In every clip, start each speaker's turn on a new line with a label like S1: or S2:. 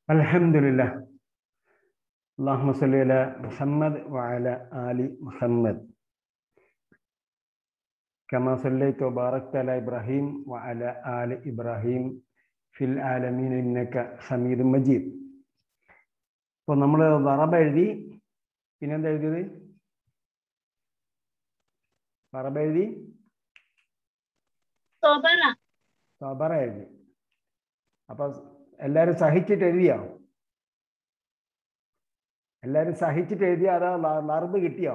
S1: الحمد لله اللهم صل على محمد وعلى آل محمد كما صليت وباركت على إبراهيم وعلى آل إبراهيم في العالمين إنك حميد مجيد അപ്പോൾ നമ്മൾ വറബ എഴുതി പിന്നെന്താ എഴുതിയത് വറബ എഴുതി
S2: صبر
S1: സബറ എഴുതി അപ്പൊ എല്ലാരും സഹിച്ചിട്ട് എഴുതിയോ എല്ലാരും സഹിച്ചിട്ട് എഴുതിയോ അതോ ല- ലർബ് കിട്ടിയോ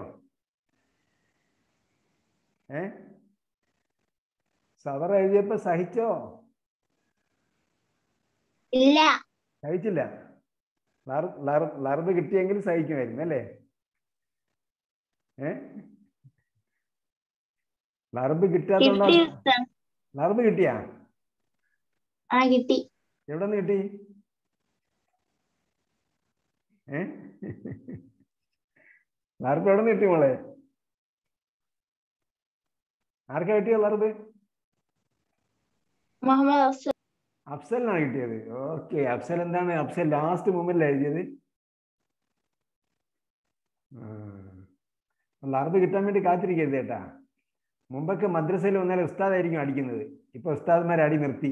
S1: ഏ സബറ എഴുതിയപ്പോ സഹിച്ചോ
S2: ഇല്ല
S1: സഹിച്ചില്ല ലർ- ലർ- ലർബ് കിട്ടിയെങ്കിൽ സഹിക്കുമായിരുന്നു അല്ലേ ഏ ലർബ്
S2: കിട്ടി
S1: കിട്ടാത്തോണ്ടാ
S2: ഉസ്താദ്.
S1: ലർബ് കിട്ടിയാ
S2: ആ കിട്ടി
S1: എവിടെ നിന്ന് കിട്ടി ഏ ലർബ് എവിടെ നിന്ന് കിട്ടി മോളെ ആർക്കാ കിട്ടിയോ ലർബ്
S2: മുഹമ്മദ് അഫ്സൽ
S1: അഫ്സലിനാണ് കിട്ടിയത് ഓക്കെ അഫ്സൽ എന്താണ് അഫ്സൽ ലാസ്റ്റ് മൂമെന്റിൽ എഴുതിയത് ലർബ് കിട്ടാൻ വേണ്ടി കാത്തിരിക്കരുത് കേട്ടാ മുമ്പൊക്കെ മദ്രസയിൽ വന്നാൽ ഉസ്താദായിരിക്കും അടിക്കുന്നത് ഇപ്പൊ ഉസ്താദ്മാരെ അടി നിർത്തി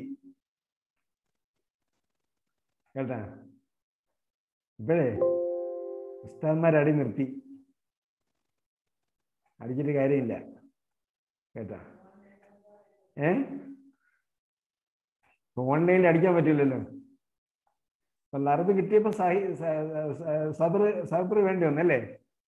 S1: കേട്ടാ ഇപ്പോഴേ ഉസ്താദ്മാരെ അടി നിർത്തി അടിച്ചിട്ട് കാര്യമില്ല കേട്ടാ ഏ ഓൺലൈനിൽ അടിക്കാൻ പറ്റില്ലല്ലോ അപ്പൊ ലർബ് കിട്ടിയപ്പോ സാഹി സബർ സബർ വേണ്ടി വന്നല്ലേ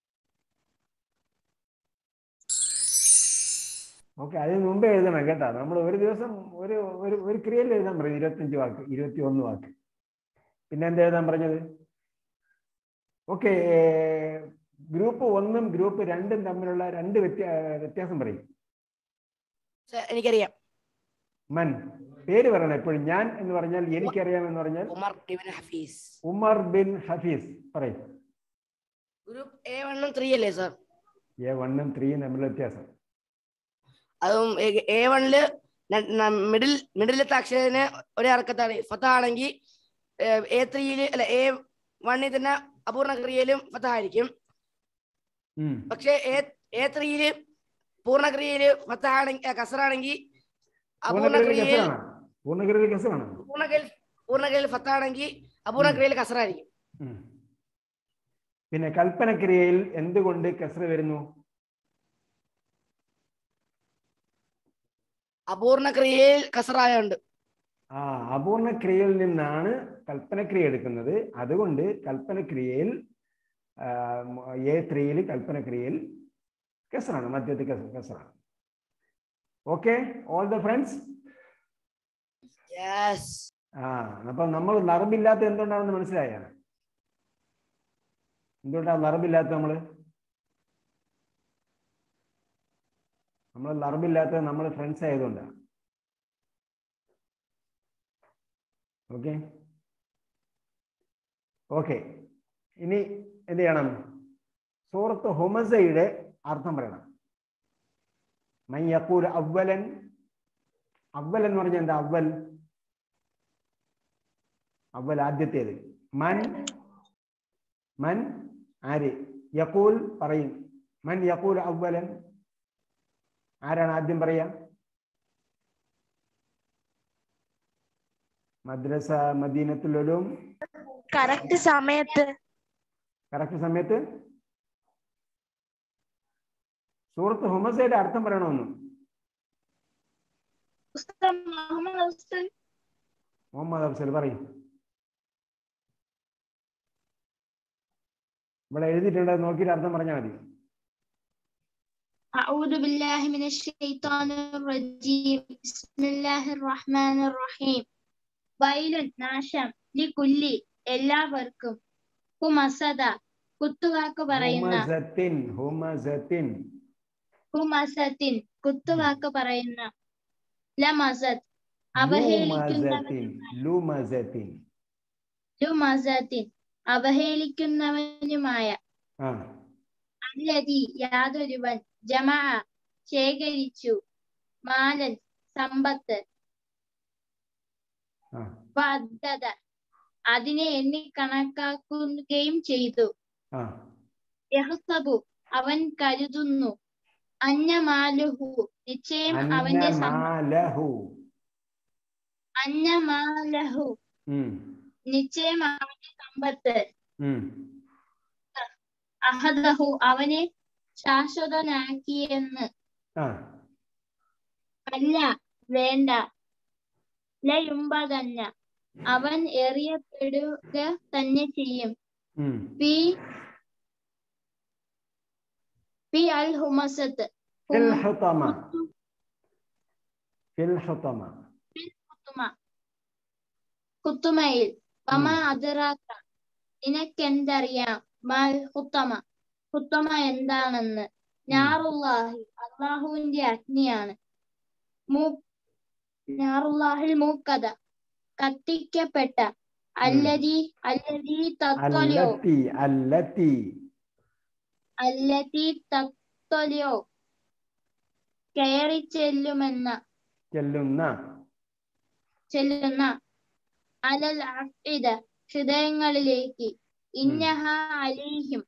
S1: ഓക്കെ അതിന് മുമ്പേ എഴുതണം കേട്ടാ നമ്മൾ ഒരു ദിവസം ഒരു ഒരു ഒരു ക്രിയയിൽ എഴുതാൻ പറയും ഇരുപത്തഞ്ച് വാക്ക് ഇരുപത്തി ഒന്ന് വാക്ക് പിന്നെ എന്താ എഴുതാൻ പറഞ്ഞത് ഓക്കെ ഗ്രൂപ്പ് ഒന്നും ഗ്രൂപ്പ് രണ്ടും തമ്മിലുള്ള രണ്ട് വ്യത്യാ വ്യത്യാസം പറയും
S3: സർ, എനിക്കറിയാം
S1: മൻ പേര് പറയണം എപ്പോഴും ഞാൻ എന്ന് പറഞ്ഞാൽ എനിക്കറിയാം എന്ന് പറഞ്ഞാൽ
S3: ഉമർ ഇബ്നു ഹഫീസ്
S1: ഉമർ ബിൻ ഹഫീസ് പറയും
S3: ഗ്രൂപ്പ് എ വണ്ണും ത്രീ അല്ലേ സർ
S1: എ വണ്ണും ത്രീയും തമ്മിലുള്ള വ്യത്യാസം
S3: അതും എ വണ്ണില് മിഡിൽ മിഡിലത്തെ അക്ഷരത്തിന് ഒരേ അറക്കത്താണ് ഫത്ത ആണെങ്കിൽ എ ത്രീയില് അല്ല എ വണ്ണിൽ തന്നെ അപൂർണ ക്രിയയിലും ഫത്ത ആയിരിക്കും
S1: ഉം.
S3: പക്ഷെ എ ത്രീയില് പൂർണ്ണക്രിയയില് ഫത്ത ആണെങ്കിൽ കസറാണെങ്കിൽ അപൂർണ
S1: പൂർണ്ണക്രിയയിൽ
S3: ക്രിയയിൽ
S1: കസറാണ് പൂർണ്ണക്രിയയിൽ കസറാണ്
S3: പൂർണ്ണക്രിയയിൽ പൂർണ്ണക്രിയയിൽ ഫത്ത ആണെങ്കിൽ അപൂർണ ക്രിയയിൽ കസറായിരിക്കും
S1: ഉം. പിന്നെ കൽപ്പനക്രിയയിൽ എന്തുകൊണ്ട് കസറ് വരുന്നു
S3: അപൂർണ ക്രിയയിൽ കസറായുണ്ട്
S1: ആ അപൂർണ ക്രിയയിൽ നിന്നാണ് കൽപ്പനക്രിയ എടുക്കുന്നത് അതുകൊണ്ട് കൽപ്പനക്രിയയിൽ എ ത്രീയിൽ കൽപ്പനക്രിയയിൽ കസറാണ് മധ്യത്തിൽ കസ കസറാണ് okay all the friends
S3: yes
S1: ആ അപ്പൊ നമ്മൾ നറബില്ലാത്ത എന്തുകൊണ്ടാണെന്ന് മനസ്സിലായ എന്തുകൊണ്ടാണ് നറബില്ലാത്ത നമ്മള് നമ്മൾ നറബില്ലാത്ത നമ്മൾ ഫ്രണ്ട്സ് ആയതുകൊണ്ടാണ് ഓക്കെ ഓക്കെ ഇനി എന്ത് ചെയ്യണം സൂറത്ത് ഹുമസയുടെ അർത്ഥം പറയണം മയ്യക്കൂൽ അവലൻ അവൽ എന്ന് പറഞ്ഞാൽ എന്താ അവൽ അവൽ ആദ്യത്തേത് മൻ മൻ ആര് യക്കൂൽ പറയും മൻ യക്കൂൽ അവലൻ ആരാണ് ആദ്യം പറയാ മദ്രസ മദീനത്തുലും
S2: കറക്റ്റ് സമയത്ത്
S1: കറക്റ്റ് സമയത്ത് സൂറത്ത് ഹുമസയുടെ അർത്ഥം പറയണമെന്ന്
S2: ഉസ്താദ് മുഹമ്മദ് അഫ്സൽ
S1: മുഹമ്മദ് അഫ്സൽ പറയും ഇവിടെ എഴുതിയിട്ടുണ്ട് അത് നോക്കിയിട്ട് അർത്ഥം പറഞ്ഞാൽ മതി
S2: أعوذ بالله من الشيطان الرجيم بسم الله الرحمن الرحيم വയലുൻ നാശം ലികുല്ലി എല്ലാവർക്കും ഹുമസദ കുത്തുവാക്ക് പറയുന്ന
S1: ഹുമസത്തിൻ ഹുമസത്തിൻ
S2: ഹുമസത്തിൻ കുത്തുവാക്ക് പറയുന്ന ലമസത് അവഹേളിക്കുന്നവൻ
S1: ലുമസത്തിൻ ലുമസത്തിൻ
S2: ലുമസത്തിൻ അവഹേളിക്കുന്നവനുമായ
S1: ആ
S2: അല്ലതി യാതൊരുവൻ ജമാ ശേഖരിച്ചു മാലൻ സമ്പത്ത്
S1: ആ
S2: വദ്ദത അതിനെ എണ്ണി കണക്കാക്കുകയും ചെയ്തു
S1: ആ
S2: യഹ്സബു അവൻ കരുതുന്നു അന്നമാലുഹു നിശ്ചയം അവന്റെ സമ്പ-
S1: അന്നമാലഹു
S2: അന്നമാലഹു
S1: ഉം
S2: നിശ്ചയം അവന്റെ സമ്പത്ത്
S1: ഉം
S2: അഹദഹു അവനെ ശാശ്വതനാക്കിയെന്ന്
S1: ആ
S2: അല്ല വേണ്ട ലയുമ്പതന്ന അവൻ എറിയപ്പെടുക തന്നെ ചെയ്യും
S1: ഉം
S2: പി പി അൽ ഹുമസത്ത്
S1: ഫിൽ ഹുതമ ഫിൽ ഹുതമ
S2: കുത്തുമ കുത്തുമയിൽ വമ
S1: ഉം.
S2: അതിറാക്ക നിനക്കെന്തറിയാം മാൽ ഹുത്തമ ഹുത്തമ എന്താണെന്ന് ഞാറുല്ലാഹി അള്ളാഹുവിന്റെ അഗ്നിയാണ് മൂ ഞാറുല്ലാഹിൽ മൂക്കഥ കത്തിക്കപ്പെട്ട അല്ലതി അല്ലതി തത്വലയോ
S1: അല്ലത്തി അല്ലത്തി
S2: അല്ലതി തത്വലയോ കയറി ചെല്ലുമെന്ന
S1: ചെല്ലുന്ന
S2: ചെല്ലുന്ന അലൽ അഫ്ഇദ ഹൃദയങ്ങളിലേക്ക് ഇന്നഹ അലീഹിം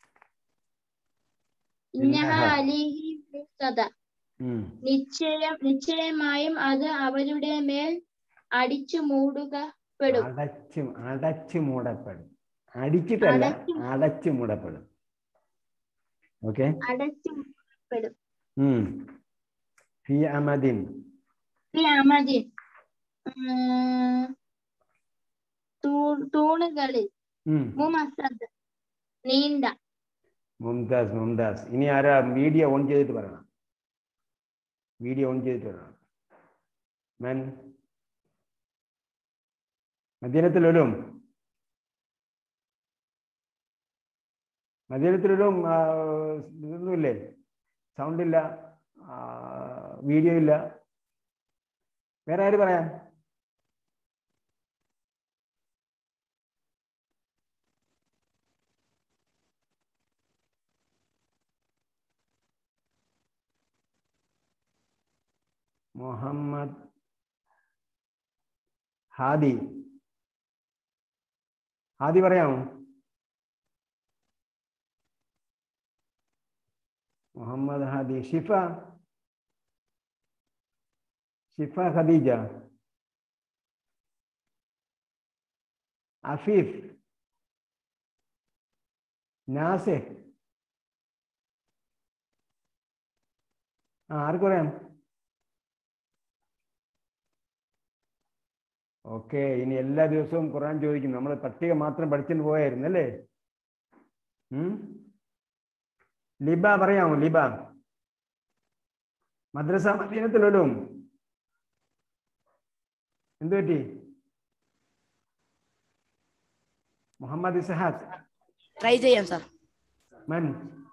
S2: ഇന്നഹ
S1: ഇന്നഹ.
S2: അലീഹിം മുഖ്തദ
S1: ഉം
S2: നിശ്ചയം നിശ്ചയമായും അത് അവരുടെ മേൽ അടിച്ചു മൂടുക പെടും
S1: അടച്ചു അടച്ചു മൂടപ്പെടും അടിച്ചിട്ടല്ല
S2: അടച്ചു.
S1: അടച്ചു മൂടപ്പെടും ഓക്കെ
S2: അടച്ചു മൂടപ്പെടും
S1: ഉം ഫി അമദിൻ
S2: ഈ അമദിൻ ഉം, തൂ- തൂണുകളിൽ
S1: ഉം
S2: മുമസദ് നീണ്ട
S1: മുംതാസ് മുംതാസ് ഇനി ആരാ വീഡിയോ ഓൺ ചെയ്തിട്ട് പറയണം വീഡിയോ ഓൺ ചെയ്തിട്ട് പറയണം മൻ മദീനത്തിലൊരും മദീനത്തിലൊരും ആ, ഇതൊന്നുമില്ലേ സൗണ്ട് ഇല്ല വീഡിയോ ഇല്ല വേറെ ആര് പറയാം മുഹമ്മദ് ഹാദി ഹാദി പറയാമോ മുഹമ്മദ് ഹാദി ഷിഫ ഷിഫ ഖദീജ അഫീഫ് നാസിഹ് ആ ആർക്ക് പറയാം ഓക്കെ ഇനി എല്ലാ ദിവസവും ഖുർആൻ ചോദിക്കും നമ്മൾ പട്ടിക മാത്രം പഠിച്ചിട്ട് പോയായിരുന്നു അല്ലേ ഉം? ലിബ പറയാമോ ലിബ മദ്രസ മദീനത്തിലും എന്തു പറ്റി മുഹമ്മദ് ഇസഹാസ്
S3: ട്രൈ ചെയ്യാം സാർ
S1: മൻ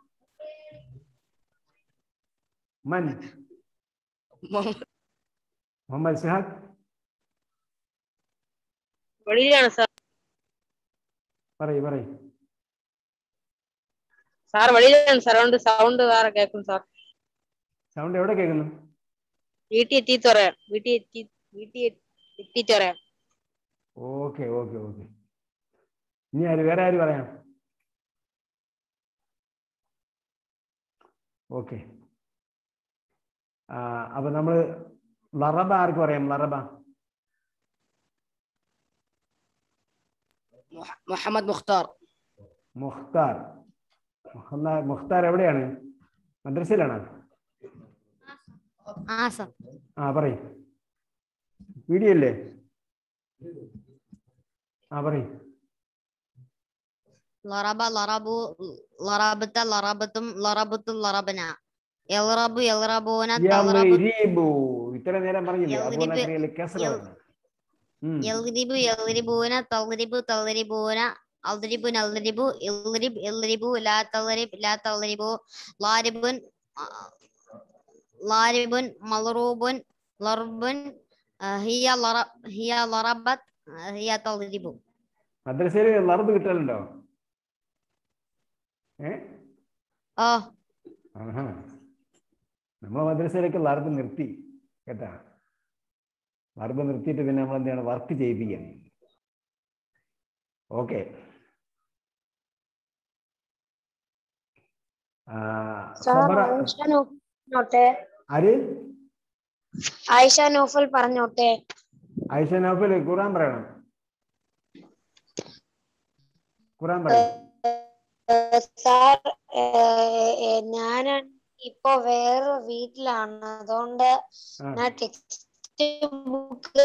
S1: മൻ മുഹമ്മദ് ഇസഹാസ്
S4: വെളിയിലാണ് സാർ
S1: പറയൂ പറയൂ
S4: സാർ വെളിയിലാണ് സാർ അതുകൊണ്ട് സൗണ്ട് വേറെ കേൾക്കും സാർ
S1: സൗണ്ട് എവിടെ കേൾക്കുന്നു
S4: വീട്ടിൽ എത്തിയിട്ട് പറയാം വീട്ടിൽ എത്തി വീട്ടിൽ എത്തിയിട്ട് പറയാം
S1: ഓക്കെ ഓക്കെ ഓക്കെ ഇനി ആര് വേറെ ആര് പറയാം ഓക്കെ അപ്പൊ നമ്മൾ ലറബ ആർക്ക് പറയാം ലറബ
S3: മുഹമ്മദ് മുഖ്താർ
S1: മുഖ്താർ മുഹമ്മദ് മുഖ്താർ എവിടെയാണ് മദ്രസയിലാണോ
S5: ആ സർ
S1: ആ പറയും വീഡിയോ അല്ലേ ആ പറയും
S5: ലറബ ലറബു ലറബത്ത ലറബത്തും ലറബത്തും ലറബന എൽറബു എൽറബൂന തൽറബു
S1: യദ്രിബു. ഇത്ര നേരം പറഞ്ഞില്ലേ
S5: യദ്രിബ്.
S1: അബൂനക്രിയയിൽ കെസറ
S5: യൽ-
S1: വരണം. ഉം.
S5: എൽറിബു എൽറിബൂന തൽറിബു തൽറിബൂന അൽറിബു നൽറിബു ഇൽറിബ് ഇൽറിബു ലാ തൽറിബ് ലാ തൽറിബു ലാരിബുൻ ആ, ലാരിബുൻ മൽറൂബുൻ ലർബുൻ ആ, ഹിയ ലറ ഹിയ ലറബത്ത് ആ, ഹിയ തൽറിബു
S1: മദ്രസയിൽ ലറുബ് കിട്ടലുണ്ടോ ഏ
S5: ഓ
S1: ആഹാ നമ്മളെ മദ്രസയിലൊക്കെ ലറുബ് നിർത്തി കേട്ടാ ലറുബ് നിർത്തിയിട്ട് പിന്നെ നമ്മൾ എന്താണ് വർക്ക് ചെയ്യിപ്പിക്കാൻ ഓക്കെ
S2: പറഞ്ഞോട്ടെ
S1: ആര്
S2: ആയിഷ നോഫൽ പറഞ്ഞോട്ടെ
S1: ആയിഷ നൗഫൽ ഖുറാൻ പറയണം ഖുറാൻ പറയണം
S2: സാർ ഞാൻ ഇപ്പൊ വേറെ വീട്ടിലാണ് അതുകൊണ്ട്
S1: ആ.
S2: ഞാൻ ടെക്സ്റ്റ് ബുക്ക്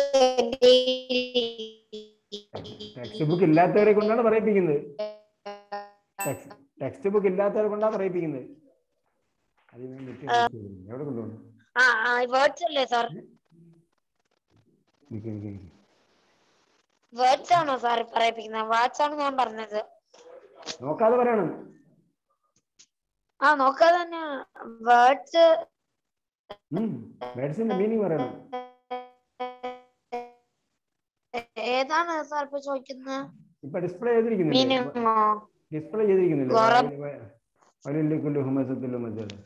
S1: ടെക്സ്റ്റ് ബുക്ക് ഇല്ലാത്തവരെ കൊണ്ടാണ് പറയിപ്പിക്കുന്നത് ടെക്സ്റ്റ് ബുക്ക് ഇല്ലാത്തവരെ കൊണ്ടാണ് പറയിപ്പിക്കുന്നത് അത് ഞാൻ നെറ്റ് ചെയ്തിരുന്നു. എവിടെ കൊണ്ടുപോകണം
S2: ആ വേർഡ്സ് അല്ലേ സാർ
S1: നിക്ക് നിക്ക് നിക്ക്.
S2: വേർഡ്സ് ആണോ സാർ പറയിപ്പിക്കുന്നത് വേർഡ്സ് ആണ് ഞാൻ പറഞ്ഞത്
S1: നോക്കാതെ പറയണം
S2: ആ നോക്കാതെ തന്നെ വേർഡ്സ്
S1: വേർഡ്സിന്റെ മീനിങ് പറയണം
S2: ഏതാണ് സാർ ഇപ്പൊ ചോദിക്കുന്നത്
S1: ഇപ്പൊ ഡിസ്പ്ലേ ചെയ്തിരിക്കുന്നില്ലേ
S2: മീനിങ്ങോ
S1: ഡിസ്പ്ലേ ചെയ്തിരിക്കുന്നില്ലേ
S2: ഗൗറം.
S1: വലിയ ഹുമസത്തിലും മറ്റേ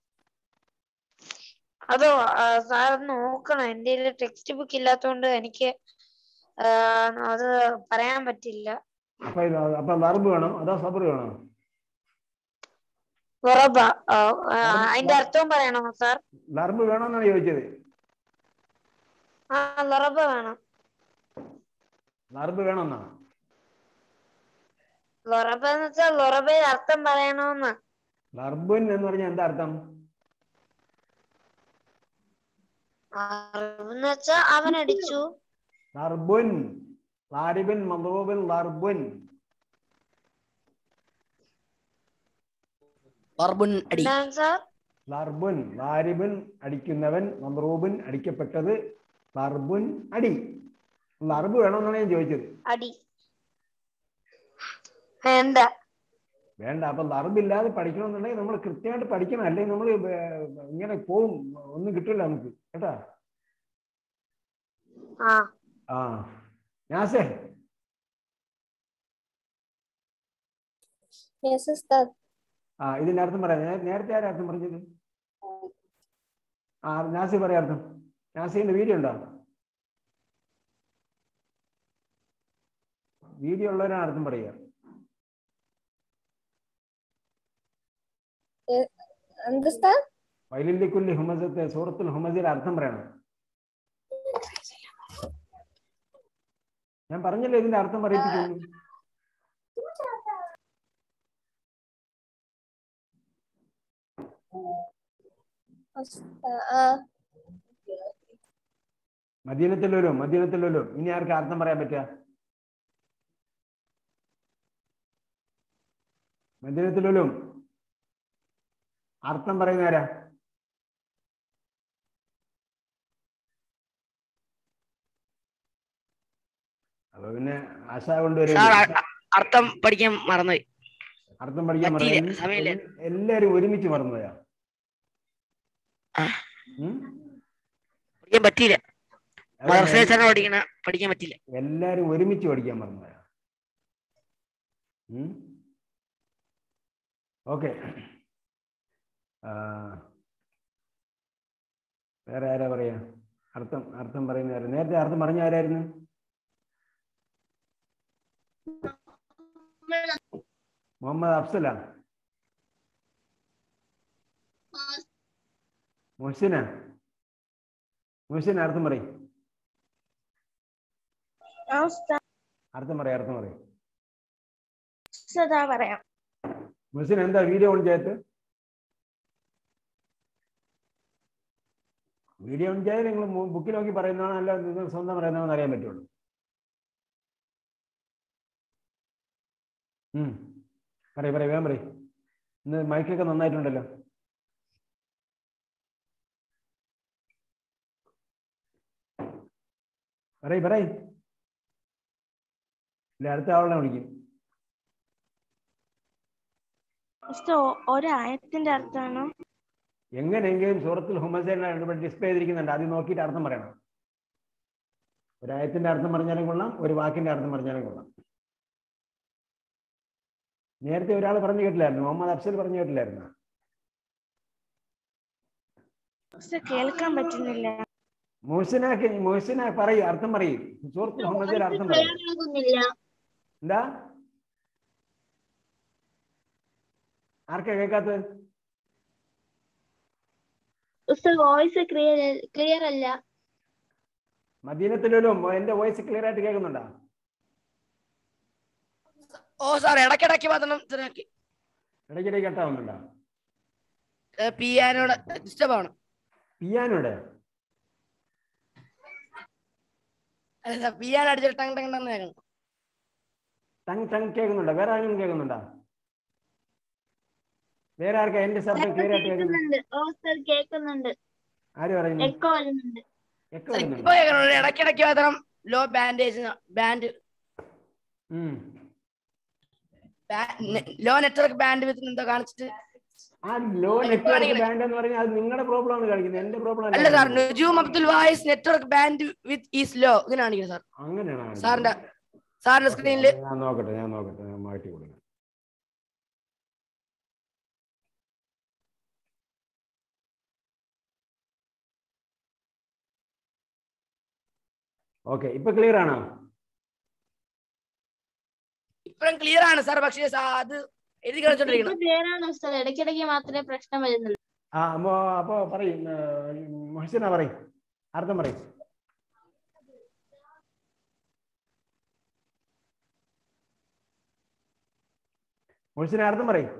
S2: അതോ സാർ നോക്കണം എന്റെ ടെക്സ്റ്റ് ബുക്ക് ഇല്ലാത്തോണ്ട് എനിക്ക് ആ, അത് പറയാൻ പറ്റില്ല
S1: അപ്പൊ ഇത് അപ്പൊ വർബ് വേണോ അതോ സബർ വേണോ
S2: ഉറപ്പ അതിന്റെ അർത്ഥവും പറയണോ സാർ
S1: വർബ് വേണോന്നാണ് ചോദിച്ചത്
S2: ആ ലറബ വേണം
S1: വർബ് വേണമെന്നാണ്
S2: ലൊറബ എന്ന് വെച്ചാൽ ലൊറബയുടെ അർത്ഥം പറയണോന്ന്
S1: വർബുൻ എന്ന് പറഞ്ഞാൽ എന്താ അർത്ഥം
S2: എന്ന് വെച്ചാ അവൻ അടിച്ചു
S1: ലർബുൻ ലാരിബിൻ മദ്റൂബിൻ ലർബുൻ
S3: വർബുൻ അടി
S2: എന്താണ് സാർ
S1: ലർബുൻ ലാരിബിൻ അടിക്കുന്നവൻ മദ്റൂബിൻ അടിക്കപ്പെട്ടത് ലർബുൻ അടി ലർബ് വേണമെന്നാണ് ഞാൻ ചോദിച്ചത്
S2: അടി എന്താ
S1: വേണ്ട അപ്പൊ ലർബില്ലാതെ പഠിക്കണമെന്നുണ്ടെങ്കിൽ നമ്മൾ കൃത്യമായിട്ട് പഠിക്കണം അല്ലെങ്കിൽ നമ്മൾ ഇങ്ങനെ പോവും ഒന്നും കിട്ടില്ല നമുക്ക് കേട്ടാ
S2: ആ
S1: ആ ഞാസേ ആ ഇതിന്റെ അർത്ഥം പറയാം നേ- നേരത്തെ ആരാ അർത്ഥം പറഞ്ഞത് ആ നാസി പറയാ അർത്ഥം നാസിന്റെ വീഡിയോ ഉണ്ടോ വീഡിയോ ഉള്ളവരാണ് അർത്ഥം പറയുക വൈലില്ലിക്കുല്ലി ഹുമസത്തെ സൂറത്തുൽ ഹുമസിൽ അർത്ഥം പറയണം ഞാൻ പറഞ്ഞല്ലേ ഇതിന്റെ അർത്ഥം പറയിപ്പിക്കുന്നു മദീനത്തിലൊരു മദീനത്തിലൊരു ഇനി ആർക്ക് അർത്ഥം പറയാൻ പറ്റുക മദീനത്തിലൊരു അർത്ഥം പറയുന്ന ആരാ അപ്പൊ പിന്നെ ആശ കൊണ്ടുവരും
S3: സാർ അ- അർത്ഥം പഠിക്കാൻ മറന്നുപോയി
S1: അർത്ഥം പഠിക്കാൻ
S3: പറ്റിയില്ല,
S1: മറന്നു.
S3: സമയമില്ല.
S1: എൽ- എല്ലാരും ഒരുമിച്ച് മറന്നുപോയാ
S3: ആ.
S1: ഉം?
S3: പഠിക്കാൻ പറ്റിയില്ല
S1: അതെ,
S3: മദർസേച്ചാണ് പഠിക്കണ പഠിക്കാൻ പറ്റില്ല
S1: എല്ലാരും ഒരുമിച്ച് പഠിക്കാൻ മറന്നുപോയാ ഓക്കെ വേറെ ആരാ പറയാ അർത്ഥം അർത്ഥം പറയുന്ന ആരാ നേരത്തെ അർത്ഥം പറഞ്ഞ ആരായിരുന്നു മുഹമ്മദ് അഫ്സല മുഹ്സിന മുഹ്സിന അർത്ഥം പറയും അർത്ഥം പറയാം അർത്ഥം പറയും
S2: പറയാം
S1: മുഹ്സിൻ എന്താ വീഡിയോ ഓൺ ചെയ്ത് വീഡിയോ ഓൺ ചെയ്ത് നിങ്ങൾ ബുക്കിൽ നോക്കി പറയുന്നതാണോ അല്ല നിങ്ങൾ സ്വന്തം പറയുന്നതാണെന്ന് അറിയാൻ പറ്റുള്ളൂ ഉം പറയും പറയും വേഗം പറയും ഇന്ന് മൈക്കൊക്കെ നന്നായിട്ടുണ്ടല്ലോ പറയ് പറയ് ഇല്ല അടുത്ത ആളെ വിളിക്കും
S2: ഒരായത്തിന്റെ അർത്ഥമാണോ
S1: എങ്ങനെയെങ്കിലും സൂറത്തുൽ ഹുമസേന ഡിസ്പ്ലേ ചെയ്തിരിക്കുന്നുണ്ട് ആദ്യം നോക്കിയിട്ട് അർത്ഥം പറയണം ഒരായത്തിന്റെ അർത്ഥം പറഞ്ഞാലും കൊള്ളാം ഒരു വാക്കിന്റെ അർത്ഥം പറഞ്ഞാലും കൊള്ളാം നേരത്തെ ഒരാൾ പറഞ്ഞു കേട്ടില്ലായിരുന്നു മുഹമ്മദ് അഫ്സൽ പറഞ്ഞു കേട്ടില്ലായിരുന്നു
S2: കേൾക്കാൻ പറ്റുന്നില്ല
S1: മുഹസിനാക്ക് മുഹസിന പറയൂ അർത്ഥം പറയൂ സൂറത്തുൽ ഹുമസേന അർത്ഥം പറയും എന്താ ആർക്കാ കേൾക്കാത്തത്
S6: ഉസ്താദ് വോയിസ് ക്ലിയർ ക്ലിയർ അല്ല
S1: മദീനത്തിലും എന്റെ വോയിസ് ക്ലിയർ ആയിട്ട് കേൾക്കുന്നുണ്ടോ
S3: ഓ സാർ ഇടയ്ക്കിടയ്ക്ക് മാത്രം ഇത്രയാക്കി
S1: ഇടയ്ക്കിടയ്ക്ക് കട്ടാവുന്നുണ്ടോ
S3: പിയാനോട് ഡിസ്റ്റർബ് ആണ്
S1: പിയാനോടെ
S3: അല്ല പിയാനോ അടിച്ചിട്ട് ടങ് ടങ് ടങ് കേൾക്കണം
S1: ടങ് ടങ് കേൾക്കുന്നുണ്ടോ വേറെ ആരെങ്കിലും കേൾക്കുന്നുണ്ടോ വേറെ ആർക്കാ എന്റെ ശബ്ദം ക്ലിയർ ആയിട്ട് കേൾക്കുന്നു
S6: കേൾക്കുന്നുണ്ട് ഓ ഉസ്താദ് കേൾക്കുന്നുണ്ട്
S1: ആര് പറയുന്നു
S6: എക്കോ വരുന്നുണ്ട്
S1: എക്കോ
S3: ഇപ്പൊ
S1: വരുന്നുണ്ടോ
S3: കേൾക്കണം ഇടയ്ക്കിടയ്ക്ക് മാത്രം ലോ ബാൻഡേജ് ബാൻഡ്
S1: ഉം.
S3: ലോ നെറ്റ്വർക്ക് ബാൻഡ് വിത്ത് എന്തോ കാണിച്ചിട്ട്
S1: ആ ലോ
S3: ഇപ്പൊ
S1: നെറ്റ്വർക്ക്
S3: കാണിക്കണേ.
S1: ബാൻഡ് എന്ന് പറഞ്ഞാൽ അത് നിങ്ങളുടെ പ്രോബ്ലം ആണ് കാണിക്കുന്നത് എന്റെ പ്രോബ്ലം
S3: അല്ല sir Nujoom Abdul Vais network bandwidth is low ഇങ്ങനെ കാണിക്കുന്നത് സാർ
S1: അങ്ങനെയാണ് കാണിക്കുന്നത്.
S3: സാറിന്റെ സാറിന്റെ
S1: ഓക്കേ,
S3: സ്ക്രീനിൽ
S1: അത് ഞാൻ നോക്കട്ടെ ഞാൻ നോക്കട്ടെ ഞാൻ മാറ്റി കൊടുക്കാം ഓക്കെ ഇപ്പൊ ക്ലിയർ ആണോ
S3: ഇപ്പഴും ക്ലിയർ ആണ് സാർ പക്ഷേ സാ- അത് എഴുതി കാണിച്ചോണ്ടിരിക്കണം
S6: ക്ലിയർ ആണ് ഉസ്താദ് ഇടയ്ക്കിടയ്ക്ക് മാത്രമേ പ്രശ്നം വരുന്നുള്ളൂ
S1: ആ അപ്പോ അപ്പോ പറയും മഹസിന പറയും അർത്ഥം പറയും മഹസിന അർത്ഥം പറയും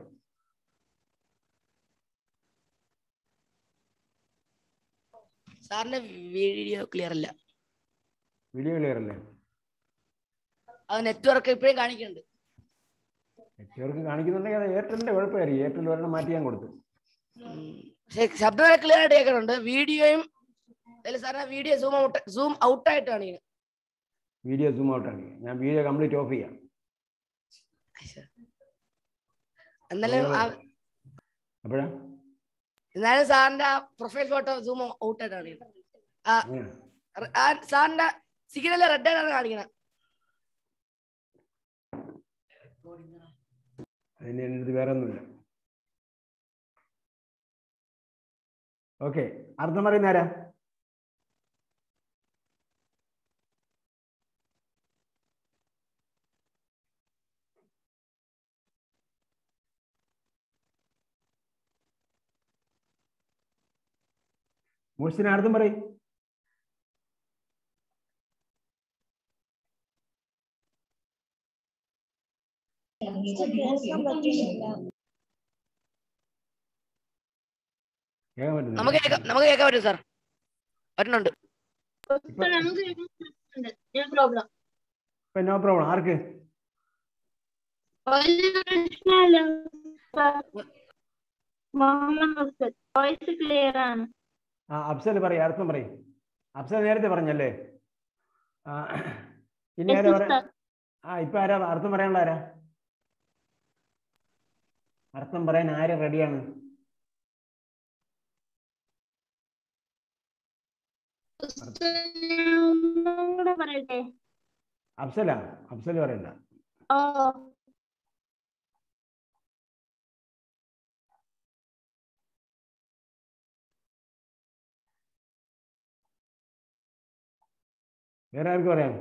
S3: സാറിന്റെ വീഡിയോ ക്ലിയർ അല്ല
S1: വീഡിയോ ക്ലിയർ അല്ലേ
S3: അത് നെറ്റ്വർക്ക് ഇപ്പഴും കാണിക്കുന്നുണ്ട്
S1: നെറ്റ്വർക്ക് കാണിക്കുന്നുണ്ടെങ്കിൽ അത് എയർടെലിന്റെ കുഴപ്പമായിരിക്കും എയർടെൽ ഒരെണ്ണം മാറ്റി ഞാൻ കൊടുത്തു
S3: ഉം. പക്ഷേ ശബ്ദം ക്ലിയർ ആയിട്ട് കേൾക്കുന്നുണ്ട് വീഡിയോയും അതിൽ സാറിന് video zoom out zoom out ആയിട്ട് കാണിക്കുന്നത്
S1: വീഡിയോ സൂം ഔട്ട് ആണ് ഞാൻ വീഡിയോ കംപ്ലീറ്റ് ഓഫ് ചെയ്യാം
S3: എന്നാലും ആ-
S1: അപ്പോഴാ
S3: എന്നാലും സാറിന്റെ ആ പ്രൊഫൈൽ ഫോട്ടോ സൂം ഔട്ട് ആയിട്ട് കാണിക്കുന്നത് ആ
S1: അങ്ങനെ
S3: റെ- ആ സാറിന്റെ സിഗ്നൽ റെഡ് ആയിട്ടാണ് കാണിക്കുന്നത്
S1: അതിന് എൻ്റെ അടുത്ത് വേറെ ഒന്നുമില്ല ഓക്കെ അർത്ഥം പറയുന്ന ആരാ മുഹസിന് അർത്ഥം പറയും കേൾക്കാൻ പറ്റുന്നില്ല
S3: നമുക്ക് കേൾക്കാം നമുക്ക് കേൾക്കാൻ പറ്റും സാർ പറ്റുന്നുണ്ട്
S6: ഉസ്താദ് നമുക്ക് കേൾക്കുന്നുണ്ട് പ്രോബ്ലം
S1: ഇപ്പൊ നോ പ്രോബ്ലം ആർക്ക്
S6: ഒരു പ്രശ്നമില്ല ഉസ്താദ്. മുഹമ്മദ് ഉസ്താദ് വോയിസ് ക്ലിയർ ആണ്
S1: ആ അഫ്സൽ പറയും അർത്ഥം പറയും അഫ്സൽ നേരത്തെ പറഞ്ഞല്ലേ ആ ഇനി ആരാ
S6: Yes,
S1: പറയാ
S6: ഉസ്താദ്.
S1: ആ ഇപ്പൊ ആരാ അർത്ഥം പറയാനുള്ള ആരാ അർത്ഥം പറയാൻ ആര് റെഡിയാണ്
S6: ഉസ്താദ്, ഞാൻ ഒന്നും കൂടെ പറയട്ടെ
S1: അഫ്സലാ അഫ്സൽ പറയണ്ട
S6: ഓ
S1: വേറെ ആർക്ക് പറയാം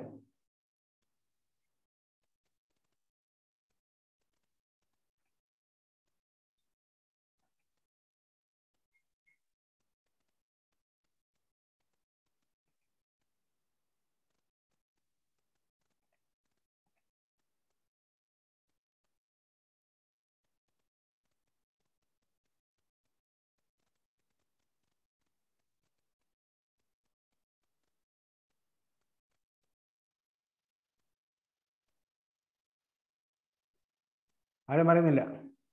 S1: ആരും പറയുന്നില്ല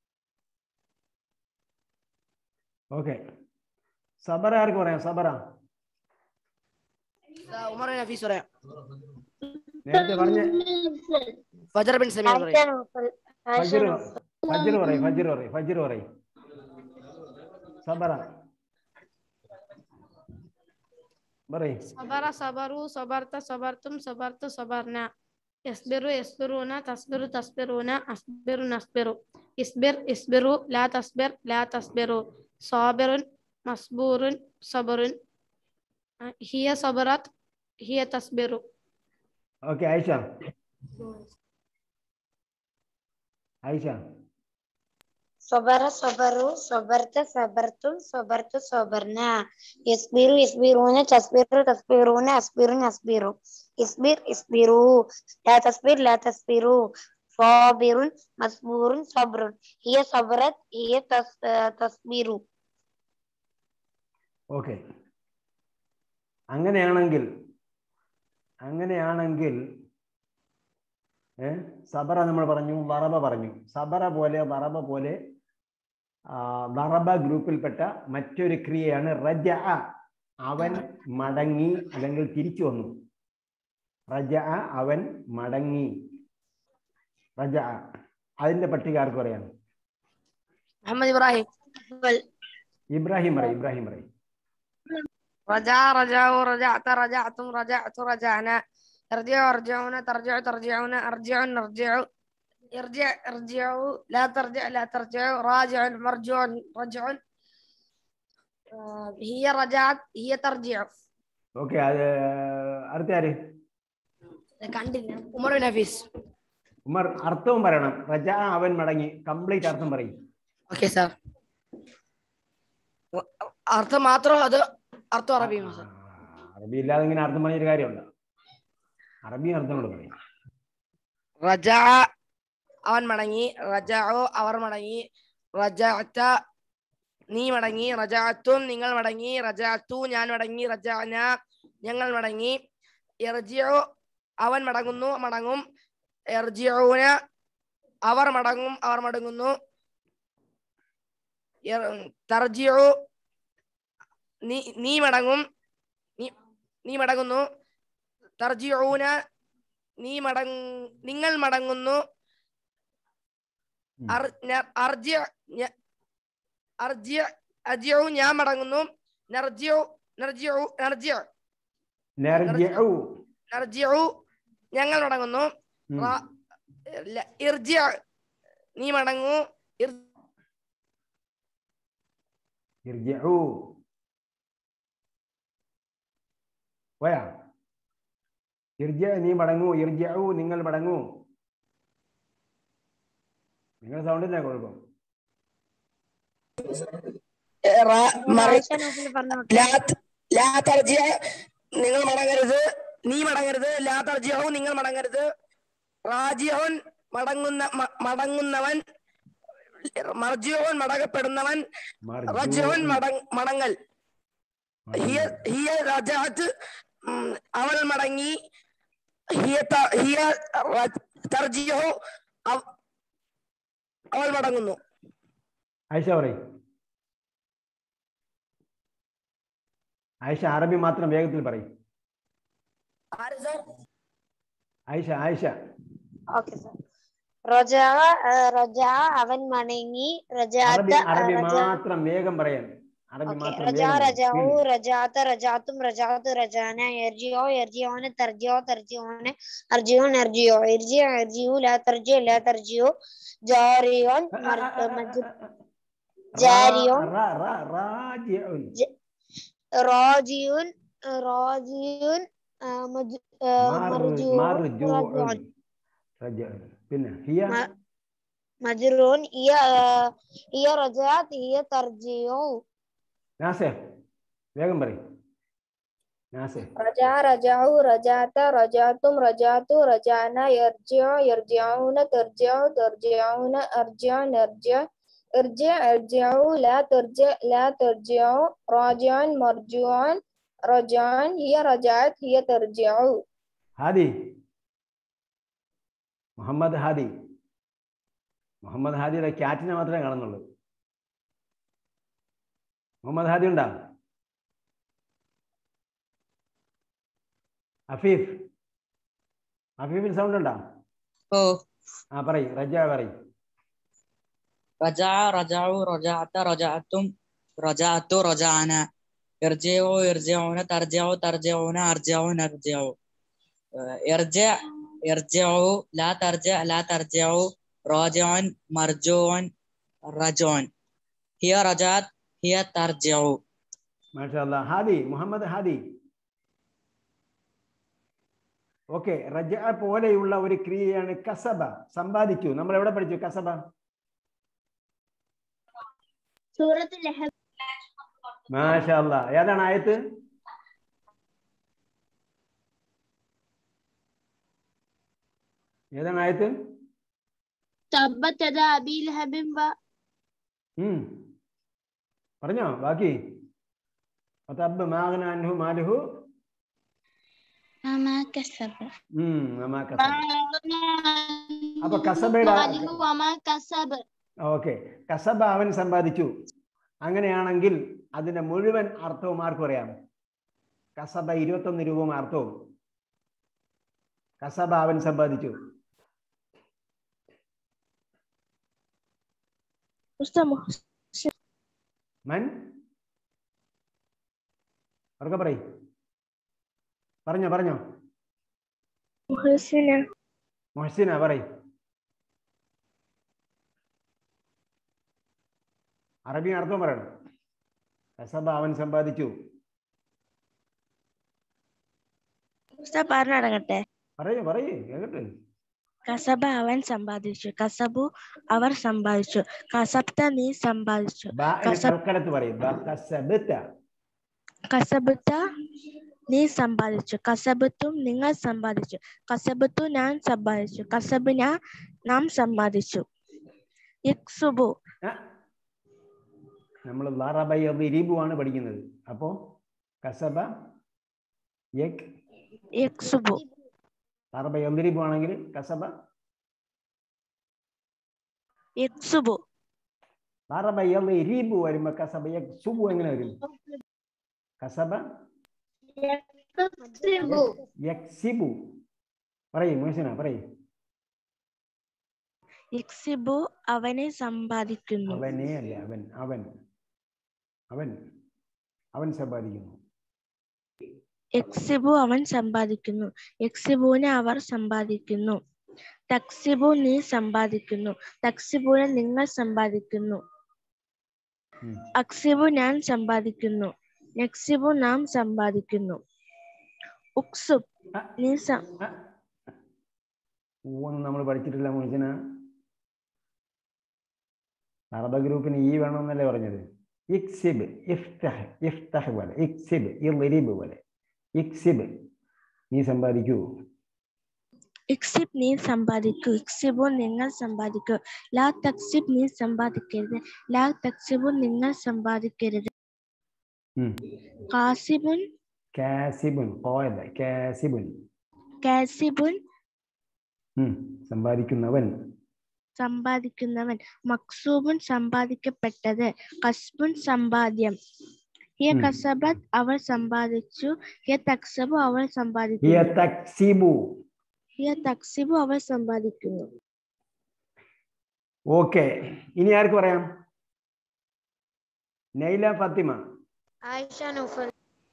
S1: ഓക്കെ സബറ ആർക്ക് പറയാം സബറ
S3: ആ, ഉമർ ബിൻ ഹഫീസ് പറയാം
S1: നേരത്തെ പറഞ്ഞ
S6: ഉസ്താദ്.
S3: ഫജർ ബിൻ സമീർ പറയാം
S1: ഫജിർ ഫജിർ പറയും ഫജിർ പറയും ഫജിർ പറയും സബറ പറയും
S7: صبر صبروا صبرت صبرتم صبرت صبرنا يصبر يصبرون تصبر تصبرون أصبر نصبر اصبر اصبروا لا تصبر لا تصبروا صابر مصبور صبر هي صبرت هي تصبر
S1: ഓക്കെ ആയിഷ ആയിഷ
S2: صبر صبروا صبرت صبرتم صبرت صبرنا يصبر يصبرون تصبر تصبرون أصبر أصبروا اصبر اصبروا لا تصبر لا تصبروا صابر مصبور صبر هي صبرت هي تص- تصبر
S1: ഓക്കെ അങ്ങനെയാണെങ്കിൽ അങ്ങനെയാണെങ്കിൽ ഏ സബറ നമ്മൾ പറഞ്ഞു വറബ പറഞ്ഞു സബറ പോലെ വറബ പോലെ ആ, വറബ ഗ്രൂപ്പിൽപ്പെട്ട മറ്റൊരു ക്രിയയാണ് റജ അവൻ മടങ്ങി അല്ലെങ്കിൽ തിരിച്ചു വന്നു റജ അവൻ മടങ്ങി റജ അതിന്റെ പട്ടിക ആർക്ക് പറയാം
S3: മുഹമ്മദ് ഇബ്രാഹിം
S1: ഇബ്രാഹിം പറയും ഇബ്രാഹിം പറയും
S3: رجع رجعوا رجعت رجعتم رجعت رجعنا ارجعوا ارجعون ترجع ترجعون ارجعوا نرجعوا ارجع ارجعوا لا ترجع لا ترجعوا راجع مرجع رجع آه، هي رجعت هي ترجع
S1: ഓക്കെ അത് അടുത്ത ആര്
S3: കണ്ടില്ല ഉമർ ബിൻ ഹഫീസ്
S1: ഉമർ അർത്ഥവും പറയണം റജ അവൻ മടങ്ങി കംപ്ലീറ്റ് അർത്ഥം പറയും
S3: ഓക്കെ സാർ അർത്ഥം മാത്രം അത് അർത്ഥം അറബിയും സാർ
S1: അറബി ഇല്ലാതെ ഇങ്ങനെ അർത്ഥം പറഞ്ഞൊരു കാര്യമുണ്ട് അറബി അർത്ഥങ്ങൾ പറയും
S3: റജ അവൻ മടങ്ങി റജാओ അവർ മടങ്ങി റജഅത നീ മടങ്ങി റജഅത്തും നിങ്ങൾ മടങ്ങി റജഅത്തു ഞാൻ മടങ്ങി റജഅന ഞങ്ങൾ മടങ്ങി ഇർജിഉ അവൻ മടങ്ങുന്നു മടങ്ങും ഇർജിഊന അവർ മടങ്ങും അവർ മടങ്ങുന്നു ഇർ- തർജിഉ നീ നീ മടങ്ങും നീ നീ മടങ്ങുന്നു തർജിഊന നീ മടങ് നിങ്ങൾ മടങ്ങുന്നു
S1: ഉം.
S3: അർ- ന- അർജിഅ ഞ- അർജിഅ അർജിഉ ഞാൻ മടങ്ങുന്നു നർജിഉ നർജിഉ നർജിഉ
S1: നർജിഉ.
S3: നർജിഉ ഞങ്ങൾ മടങ്ങുന്നു
S1: ഉം.
S3: റ- ല- ഇർജിഅ നീ മടങ്ങൂ ഇർ-
S1: ഇർജിഉ. പോയാ ഇർജ നീ മടങ്ങൂ ഇർജിഉ നിങ്ങൾ മടങ്ങൂ നിങ്ങൾ സൗണ്ടില്ല കുഴപ്പം
S3: റ- മറി-
S2: ആയിഷ നൗഫൽ പറഞ്ഞോട്ടെ
S3: ലാ- ലാ തർജിഅ നിങ്ങൾ മടങ്ങരുത് നീ മടങ്ങരുത് ലാ തർജിഅു നിങ്ങൾ മടങ്ങരുത് റാജിഉൻ മടങ്ങുന്ന മ- മടങ്ങുന്നവൻ മർജിഉൻ മടങ്ങപ്പെടുന്നവൻ റജുൻ മടങ് മടങ്ങൽ ഹിയ ഹിയ റജഅത്ത് ഉം, അവൾ മടങ്ങി ഹിയ ത- ഹിയ റ- തർജിഉ അവ- അവൾ മടങ്ങുന്നു
S1: ആയിഷ പറയും ആയിഷ അറബി മാത്രം വേഗത്തിൽ പറയും
S3: ആര് sir
S1: Ayisha Ayisha
S2: okay sir റജ റജ അവൻ മടങ്ങി
S1: അറബി
S2: റജാത്ത
S1: അറബി
S2: റജ
S1: മാത്രം വേഗം പറയാൻ അറബി
S2: ഓക്കെ
S1: മാത്രം
S2: റജ
S1: വേഗം പറയും.
S2: റജാവു
S1: Speed.
S2: റജാത്ത റജാത്തും റജാത്തു റജാന എർജിയോ എർജിയോന് തർജിയോ തർജിയോന് അർജിയോൻ എർജിയോ എർജിയോ എർജിയു ലാ തർജിയോ ലാ തർജിയോ ജാരിയോൻ
S1: ആ,
S2: മർ-
S1: ആ, ആ,
S2: മജ്-
S1: ആ, ആ.
S2: ജാരിയോൻ
S1: റ- റ- റാജിഉൻ.
S2: റാജിയുൻ റാജിയുൻ ആ, മജ്- ആ,
S1: മർ-
S2: മർജൂൻ
S1: മർജൂഉൻ.
S2: റജുൻ
S1: റജഉൻ. പിന്നെ ഹിയ
S2: മ- മജ്റൂൻ ഹിയ ആ, ഹിയ റജാത്ത് ഹിയ തർജിയോ
S1: നാസെ വേഗം പറയും നാസെ
S6: رجع رجعوا رجعت رجعتم رجعتوا رجعنا يرجع يرجعون ترجع ترجعون أرجع نرجع ارجع ارجعوا لا ترجع لا ترجعوا راجعا مرجوعا رجعا هي رجعت هي ترجع
S1: ഹാദി മുഹമ്മദ് ഹാദി മുഹമ്മദ് ഹാദിയുടെ ക്യാറ്റിനെ മാത്രമേ കാണുന്നുള്ളൂ മുഹമ്മദ് ഹാദി ഉണ്ടോ അഫീഫ് അഫീഫിന് സൗണ്ട് ഉണ്ടോ
S8: ഓ
S1: ആ പറയും റജ പറയും
S8: رجع رجعوا رجعت رجعتم رجعت رجعنا ارجعوا يرجعون ترجعوا ترجعون ارجعوا نرجعوا آه، ارجع ارجعوا لا ترجع لا ترجعوا راجع مرجوع رجع هي رجعت هي ترجع
S1: മാഷാ അല്ലാ ഹാദി മുഹമ്മദ് ഹാദി ഓക്കെ റജ പോലെയുള്ള ഒരു ക്രിയയാണ് കസബ സമ്പാദിച്ചു നമ്മൾ എവിടെ പഠിച്ചു കസബ
S2: സൂറത്തുൽ ലഹബ്
S1: മാഷാ അല്ലാ ഏതാണ് ആയത്ത് ഏതാണ് ആയത്ത്
S2: തബ്ബത് യദാ അബീ ലഹബിൻ വ
S1: ഉം. പറഞ്ഞോ ബാക്കി ഫതബ്ബ മാഗ്ന അൻഹു മാലുഹു
S2: വമാ കസബ
S1: ഉം, വമാ കസബ. അപ്പൊ കസബയുടെ
S2: മാലിഹു വമാ കസബ
S1: ഓക്കെ കസബ അവൻ സമ്പാദിച്ചു അങ്ങനെയാണെങ്കിൽ അതിന്റെ മുഴുവൻ അർത്ഥവും ആർക്കും അറിയാം കസബ ഇരുപത്തൊന്ന് രൂപയും അർത്ഥവും കസബ അവൻ സമ്പാദിച്ചു മൻ ഉറക്കെ പറയ് പറഞ്ഞോ പറഞ്ഞോ മൊഹസിന പറയ് അറബി അർത്ഥം പറയണം കസബ അവൻ സമ്പാദിച്ചു
S9: പറഞ്ഞടങ്ങട്ടെ
S1: പറയൂ പറയൂ കേൾക്കട്ടെ
S9: കസബ അവൻ സമ്പാദിച്ചു കസബു അവർ സമ്പാദിച്ചു കസബ്ത നീ സമ്പാദിച്ചു
S1: ബാ എന്ന
S9: കസബ്
S1: കൽക്കലത്ത് പറയും ബ കസബത്ത
S9: കസബത്ത നീ സമ്പാദിച്ചു കസബത്തും നിങ്ങൾ സമ്പാദിച്ചു കസബത്തു ഞാൻ സമ്പാദിച്ചു കസബിന നാം സമ്പാദിച്ചു ഇക്സുബു
S1: നമ്മൾ ലാറബൈബു ആണ് പഠിക്കുന്നത് അപ്പോ കസബ യക്
S9: ഇക്സുബു
S1: ലാറബൈബു ആണെങ്കിൽ കസബ
S9: ഇക്സുബു
S1: ലാറബൈബു വരുമ്പോ കസബ യക് സുബു എങ്ങനെ വരും കസബ യക്സിബു പറയും മോശന പറയും
S9: ഇക്സിബു അവനെ സമ്പാദിക്കുന്നു
S1: അവനെ അല്ല അവൻ അവൻ അവൻ അവൻ സമ്പാദിക്കുന്നു
S9: എക്സിബു അവൻ സമ്പാദിക്കുന്നു എക്സിബുവിനെ അവർ സമ്പാദിക്കുന്നു തക്സിബു നീ സമ്പാദിക്കുന്നു തക്സിബുനെ നിങ്ങൾ സമ്പാദിക്കുന്നു
S1: ഉം.
S9: അക്സിബു ഞാൻ സമ്പാദിക്കുന്നു നെക്സിബു നാം സമ്പാദിക്കുന്നു ഉക്സുബ് നീ സം-
S1: ഒന്നും നമ്മൾ പഠിച്ചിട്ടില്ല മോചന അറബ ഗ്രൂപ്പിന് ഈ വേണമെന്നല്ലേ പറഞ്ഞത് ഇക്സിബ് ഇഫ്തഹ് ഇഫ്തഹ് പോലെ ഇക്സിബ് ഇറിബ് പോലെ ഇക്സിബ് നീ സമ്പാദിക്കൂ
S9: ഇക്സിബ് നീ സമ്പാദിക്കൂ ഇക്സിബു നിങ്ങൾ സമ്പാദിക്കൂ ലാ തക്സിബ് നീ സമ്പാദിക്കരുത് ലാ തക്സിബു നിങ്ങൾ സമ്പാദിക്കരുത്
S1: ഉം.
S9: കാസിബുൻ
S1: കാസിബുൻ കോയല്ല കാസിബുൻ
S9: കാസിബുൻ
S1: ഉം. സമ്പാദിക്കുന്നവൻ
S9: സമ്പാദിക്കുന്നവൻ മക്സൂബുൻ സമ്പാദിക്കപ്പെട്ടത് കസ്ബുൻ സമ്പാദ്യം ഹിയ
S1: ഉം.
S9: കസബത്ത് അവൾ സമ്പാദിച്ചു ഹിയ തക്സബു അവൾ
S1: ഹിയ
S9: സമ്പാദിക്കുന്നു
S1: തക്സിബു
S9: ഹിയ തക്സിബു അവൾ സമ്പാദിക്കുന്നു
S1: ഓക്കെ ഇനി ആർക്ക് പറയാം നൈല ഫാത്തിമ
S2: ആയിഷ നൗഫൽ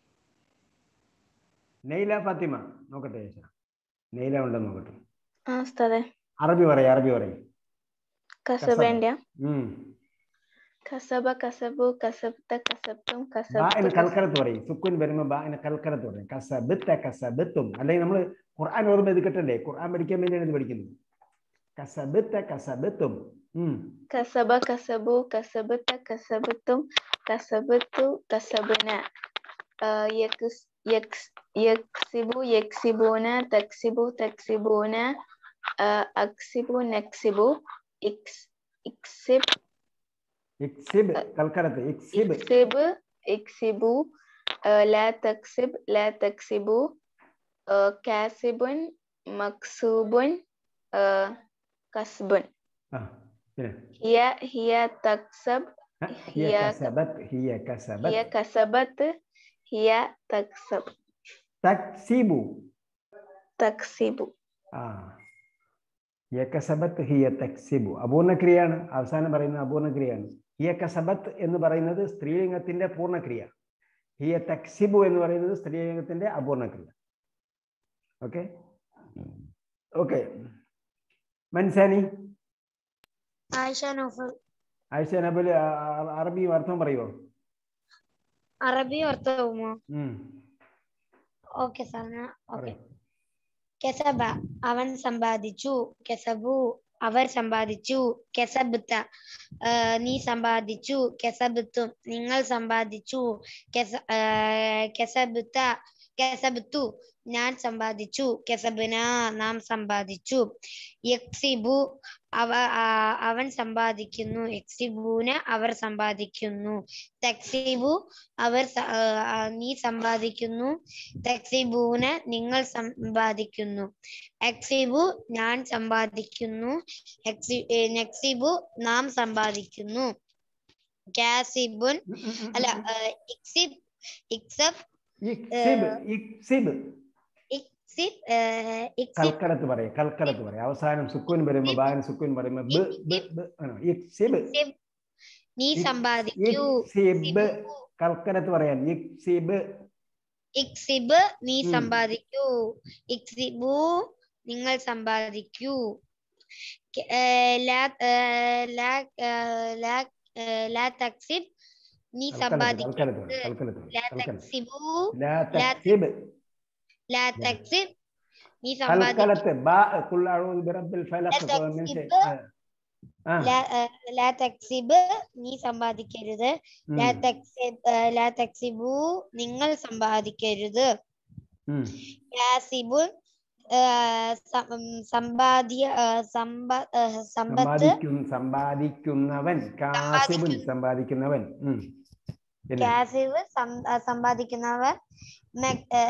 S1: നൈല ഫാത്തിമ നോക്കട്ടെ ആയിഷ നൈല ഉണ്ടെന്ന് നോക്കട്ടെ
S6: ആ ഉസ്താദെ
S1: അറബി പറയും അറബി പറയും
S6: കസബേന്റെ
S1: ഉം.
S6: കസബ കസബു കസബ്ത കസബ്തും
S1: ബാ എന്ന്
S6: കസബ്തു
S1: കൽക്കലത്ത് പറയും സുക്കുൻ വരുമ്പോ ബാ എന്ന് കൽക്കലത്ത് പറയും കസബത്ത കസബത്തും അല്ലെങ്കിൽ നമ്മൾ ഖുർആൻ ഓർമ്മ ഇത് കിട്ടണ്ടേ ഖുർആൻ പഠിക്കാൻ വേണ്ടിയാണ് ഇത് പഠിക്കുന്നത് കസബത്ത കസബത്തും ഉം
S6: കസബ കസബു കസബ്ത കസബ്തും കസബ്തു കസബ്ന ആ, യക്സ് യക്സ് യക്സിബു യക്സിബൂന തക്സിബു തക്സിബൂന ആ, അക്സിബു നക്സിബു ഇക്സ് ഇക്സിബ്
S1: ഇക്സിബ് കൽക്കലത്ത് ഇക്സിബ്
S6: ഇക്സിബ് ഇക്സിബു ആ, ലാ തക്സിബ് ലാ തക്സിബു ആ, കാസിബുൻ മക്സൂബുൻ ആ, കസ്ബുൻ
S1: ആ പിന്നെ
S6: ഹിയ ഹിയ തക്സബ്
S1: ആ, ഹിയ
S6: ഹിയ
S1: കസബത്ത് ഹിയ
S6: ഹിയ
S1: കസബത്ത്
S6: കസബത്ത് ഹിയ തക്സബ്
S1: തക്സിബു
S6: തക്സിബു
S1: ആ ഹിയ കസബത്ത് ഹിയ തക്സിബു അപൂർണക്രിയയാണ് അവസാനം പറയുന്നത് അപൂർണക്രിയയാണ് ഹിയ കസബത്ത് എന്ന് പറയുന്നത് സ്ത്രീലിംഗത്തിന്റെ പൂർണ്ണക്രിയ ഹിയ തക്സിബു എന്ന് പറയുന്നത് സ്ത്രീലിംഗത്തിന്റെ അപൂർണക്രിയ ഓക്കെ ഓക്കെ മൻസാനി
S2: ആയിഷ നൗഫൽ
S1: ആയിഷ നബൽ അറബി അർത്ഥം പറയുമോ
S2: അറബി അർത്ഥവുമോ
S1: ഉം,
S2: ഓക്കെ സാർ ഞാൻ ഓക്കെ
S1: പറയ്.
S2: കെസബ അവൻ സമ്പാദിച്ചു കെസബു അവർ സമ്പാദിച്ചു കെസബത്ത നീ സമ്പാദിച്ചു കെസബത്തും നിങ്ങൾ സമ്പാദിച്ചു കെസ കെസബത്ത കെസബത്തു ഞാൻ സമ്പാദിച്ചു കെസബന നാം സമ്പാദിച്ചു യക്സിബു അവ ആ, അവൻ സമ്പാദിക്കുന്നു യക്സിബൂന അവർ സമ്പാദിക്കുന്നു തക്സിബു അവർ സ- ആ, ആ, നീ സമ്പാദിക്കുന്നു തക്സിബൂന നിങ്ങൾ സമ്പാദിക്കുന്നു എക്സിബു ഞാൻ സമ്പാദിക്കുന്നു എക്സി ഏ, നക്സിബു നാം സമ്പാദിക്കുന്നു കാസിബുൻ അല്ല ആ, ഇക്സിബ് ഇക്സബ്
S1: ഇക്സിബ് ഇക്സിബ്
S2: ഇക്സിബ് ആ, ഇക്സിബ്
S1: കൽക്കടത്ത് പറയാം കൽക്കടത്ത് പറയാം അവസാനം സുക്കൂൻ വരുമ്പോ ബാഗൻ സുക്കൂൻ പറയുമ്പോ ബ് ബ് ബ് ആണോ ഇക്സിബ്
S2: ഇക്സിബ് നീ സമ്പാദിക്കൂ
S1: ഇക്സിബ് കൽക്കടത്ത് പറയാൻ ഇക്സിബ്
S2: ഇക്സിബ് നീ
S1: ഉം.
S2: സമ്പാദിക്കൂ ഇക്സിബു നിങ്ങൾ സമ്പാദിക്കൂ ക- ഏ, ലാ ഏ, ലാ ഏ, ലാ ഏ, ലാ തക്സിബ് നീ
S1: കൽക്കടത്ത് കൽക്കടത്ത്
S2: സമ്പാദിക്കരുത്
S1: പറയാം കൽക്കടത്ത്
S2: ലാ
S1: പറയാം കൽക്കടത്ത്
S2: തക്സിബു
S1: ലാ
S2: ലാ
S1: തക്സിബ്
S2: ലാ തക്സിബ് നീ സമ്പാദിക്കൂ
S1: കൽക്കടത്ത് ബാ ഖുൽ അഊദു ബിറബ്ബിൽ ഫലഖ്
S2: ലാ
S1: ഖുൽ മിൻ ഷൈ-
S2: തക്സിബ്
S1: ആ
S2: ലാ ഏ, ലാ തക്സിബ് നീ സമ്പാദിക്കരുത് ലാ
S1: ഉം,
S2: തക്സിബ് ഏ, ലാ തക്സിബു നിങ്ങൾ സമ്പാദിക്കരുത്
S1: ഉം.
S2: കാസിബുൻ ആ, സം- ഉം, സമ്പാദ്യ ആ, സമ്പ ആ, സമ്പത്ത്
S1: സമ്പാദിക്കും സമ്പാദിക്കുന്നവൻ കാസിബുൻ സമ്പാദിക്കുന്നവൻ ഉം. പിന്നെ
S2: കാസിബ് സം- ആ, സമ്പാദിക്കുന്നവർ മക്- ആ,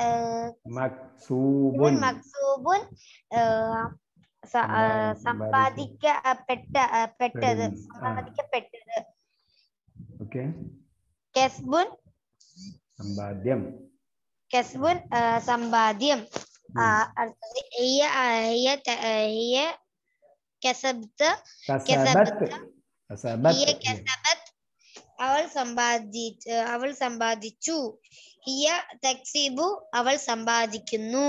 S1: മക്സൂബുൻ
S2: മക്സൂബുൻ ആ, സ- ആ,
S1: സമ്പാദി-
S2: സമ്പാദിക്കപ്പെട്ട ആ, പെട്ടത്
S1: പെടുന്നു. ആ.
S2: സമ്പാദിക്കപ്പെട്ടത്
S1: ഓക്കെ
S2: കെസ്ബുൻ
S1: സമ്പാദ്യം
S2: കെസ്ബുൻ ആ, സമ്പാദ്യം ആ, അടുത്തത് ഹിയ ആ, ഹിയ ത- ആ, ഹിയ കെസബ്ത്ത്
S1: കസബത്ത്
S2: ഹിയ
S1: കസബത്ത്
S2: കെസബത്ത് അവൾ സമ്പാദിച്ചു അവൾ സമ്പാദിച്ചു ഹിയ തക്സിബു അവൾ സമ്പാദിക്കുന്നു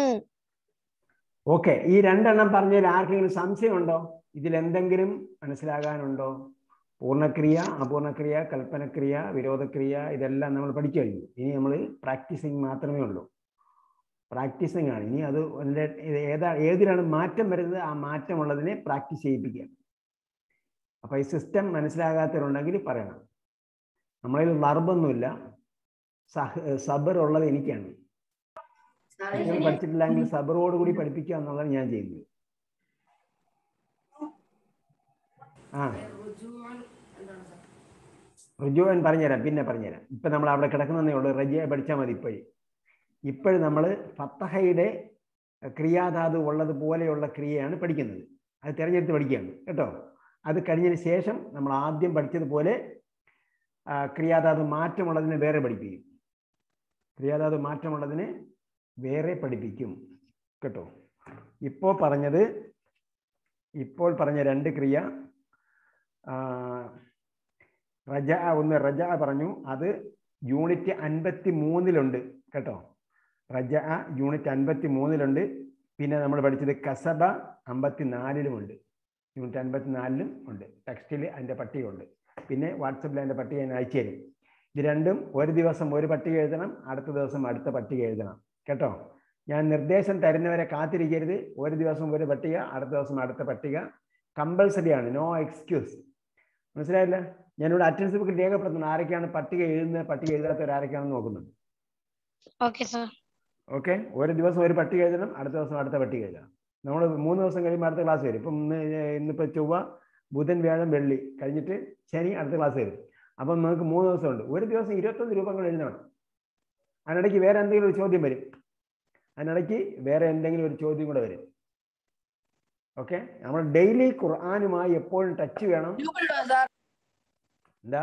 S1: ഓക്കെ ഈ രണ്ടെണ്ണം പറഞ്ഞതിൽ ആർക്കെങ്കിലും സംശയമുണ്ടോ ഇതിൽ എന്തെങ്കിലും മനസ്സിലാകാനുണ്ടോ പൂർണ്ണക്രിയ അപൂർണക്രിയ കൽപ്പനക്രിയ വിരോധക്രിയ ഇതെല്ലാം നമ്മൾ പഠിച്ചു കഴിഞ്ഞു ഇനി നമ്മൾ പ്രാക്ടീസിങ് മാത്രമേ ഉള്ളൂ പ്രാക്ടീസിങ് ആണ് ഇനി അത് അതിന്റെ ഇത് ഏതാ ഏതിലാണ് മാറ്റം വരുന്നത് ആ മാറ്റമുള്ളതിനെ പ്രാക്ടീസ് ചെയ്യിപ്പിക്കുക അപ്പൊ ഈ സിസ്റ്റം മനസ്സിലാകാത്തവരുണ്ടെങ്കിൽ പറയണം നമ്മളിൽ വർബൊന്നുമില്ല സഹ സബർ ഉള്ളത് എനിക്കാണ് നിങ്ങൾ പഠിച്ചിട്ടില്ലെങ്കിൽ സബറോട് കൂടി പഠിപ്പിക്കുക എന്നുള്ളതാണ് ഞാൻ ചെയ്യുന്നത് ആ റുജുവൻ പറഞ്ഞുതരാം പിന്നെ പറഞ്ഞുതരാം ഇപ്പൊ നമ്മൾ അവിടെ കിടക്കുന്നതേ ഉള്ളൂ റജിയെ പഠിച്ചാൽ മതി ഇപ്പോഴും ഇപ്പോഴും നമ്മൾ ഫത്തഹയുടെ ക്രിയാധാതു ഉള്ളത് പോലെയുള്ള ക്രിയയാണ് പഠിക്കുന്നത് അത് തിരഞ്ഞെടുത്ത് പഠിക്കുകയാണ് കേട്ടോ അത് കഴിഞ്ഞതിന് ശേഷം നമ്മൾ ആദ്യം പഠിച്ചതുപോലെ ആ, ക്രിയാധാതു മാറ്റമുള്ളതിനെ വേറെ പഠിപ്പിക്കും ക്രിയാധാതു മാറ്റമുള്ളതിനെ വേറെ പഠിപ്പിക്കും കേട്ടോ ഇപ്പോൾ പറഞ്ഞത് ഇപ്പോൾ പറഞ്ഞ രണ്ട് ക്രിയ ആ, റജ ഒന്ന് റജ പറഞ്ഞു അത് യൂണിറ്റ് അൻപത്തി മൂന്നിലുണ്ട് കേട്ടോ റജ യൂണിറ്റ് അൻപത്തി മൂന്നിലുണ്ട് പിന്നെ നമ്മൾ പഠിച്ചത് കസബ അമ്പത്തി നാലിലുമുണ്ട് യൂണിറ്റ് അൻപത്തി നാലിലും ഉണ്ട് ടെക്സ്റ്റിൽ അതിൻ്റെ പട്ടികയുണ്ട് പിന്നെ വാട്സപ്പിൽ അതിൻ്റെ പട്ടിക ഞാൻ അയച്ചു തരും ഇത് രണ്ടും ഒരു ദിവസം ഒരു പട്ടിക എഴുതണം അടുത്ത ദിവസം അടുത്ത പട്ടിക എഴുതണം കേട്ടോ ഞാൻ നിർദ്ദേശം തരുന്നവരെ കാത്തിരിക്കരുത് ഒരു ദിവസം ഒരു പട്ടിക അടുത്ത ദിവസം അടുത്ത പട്ടിക കമ്പൽസറി ആണ് നോ എക്സ്ക്യൂസ് മനസ്സിലായില്ല ഞാനിവിടെ അറ്റൻഡൻസ് ബുക്കിൽ രേഖപ്പെടുത്തുന്നു ആരൊക്കെയാണ് പട്ടിക എഴുതുന്നത് പട്ടിക എഴുതാത്തവർ ആരൊക്കെയാണെന്ന് നോക്കുന്നത്
S2: ഓക്കെ സാർ
S1: ഓക്കെ ഒരു ദിവസം ഒരു പട്ടിക എഴുതണം അടുത്ത ദിവസം അടുത്ത പട്ടിക എഴുതണം നമ്മൾ മൂന്ന് ദിവസം കഴിയുമ്പോൾ അടുത്ത ക്ലാസ് വരും ഇപ്പം ഇന്ന് ഇന്നിപ്പോൾ ചൊവ്വ ബുധൻ വ്യാഴം വെള്ളി കഴിഞ്ഞിട്ട് ശനി അടുത്ത ക്ലാസ് വരും അപ്പം നമുക്ക് മൂന്ന് ദിവസമുണ്ട് ഒരു ദിവസം ഇരുപത്തൊന്ന് രൂപ കൂടെ എഴുതണം അതിനിടയ്ക്ക് വേറെ എന്തെങ്കിലും ഒരു ചോദ്യം വരും അതിനിടയ്ക്ക് വേറെ എന്തെങ്കിലും ഒരു ചോദ്യം കൂടെ വരും ഓക്കെ നമ്മൾ ഡെയിലി ഖുർആാനുമായി എപ്പോഴും ടച്ച് വേണം
S3: ഗ്രൂപ്പിലിടോ സാർ
S1: എന്താ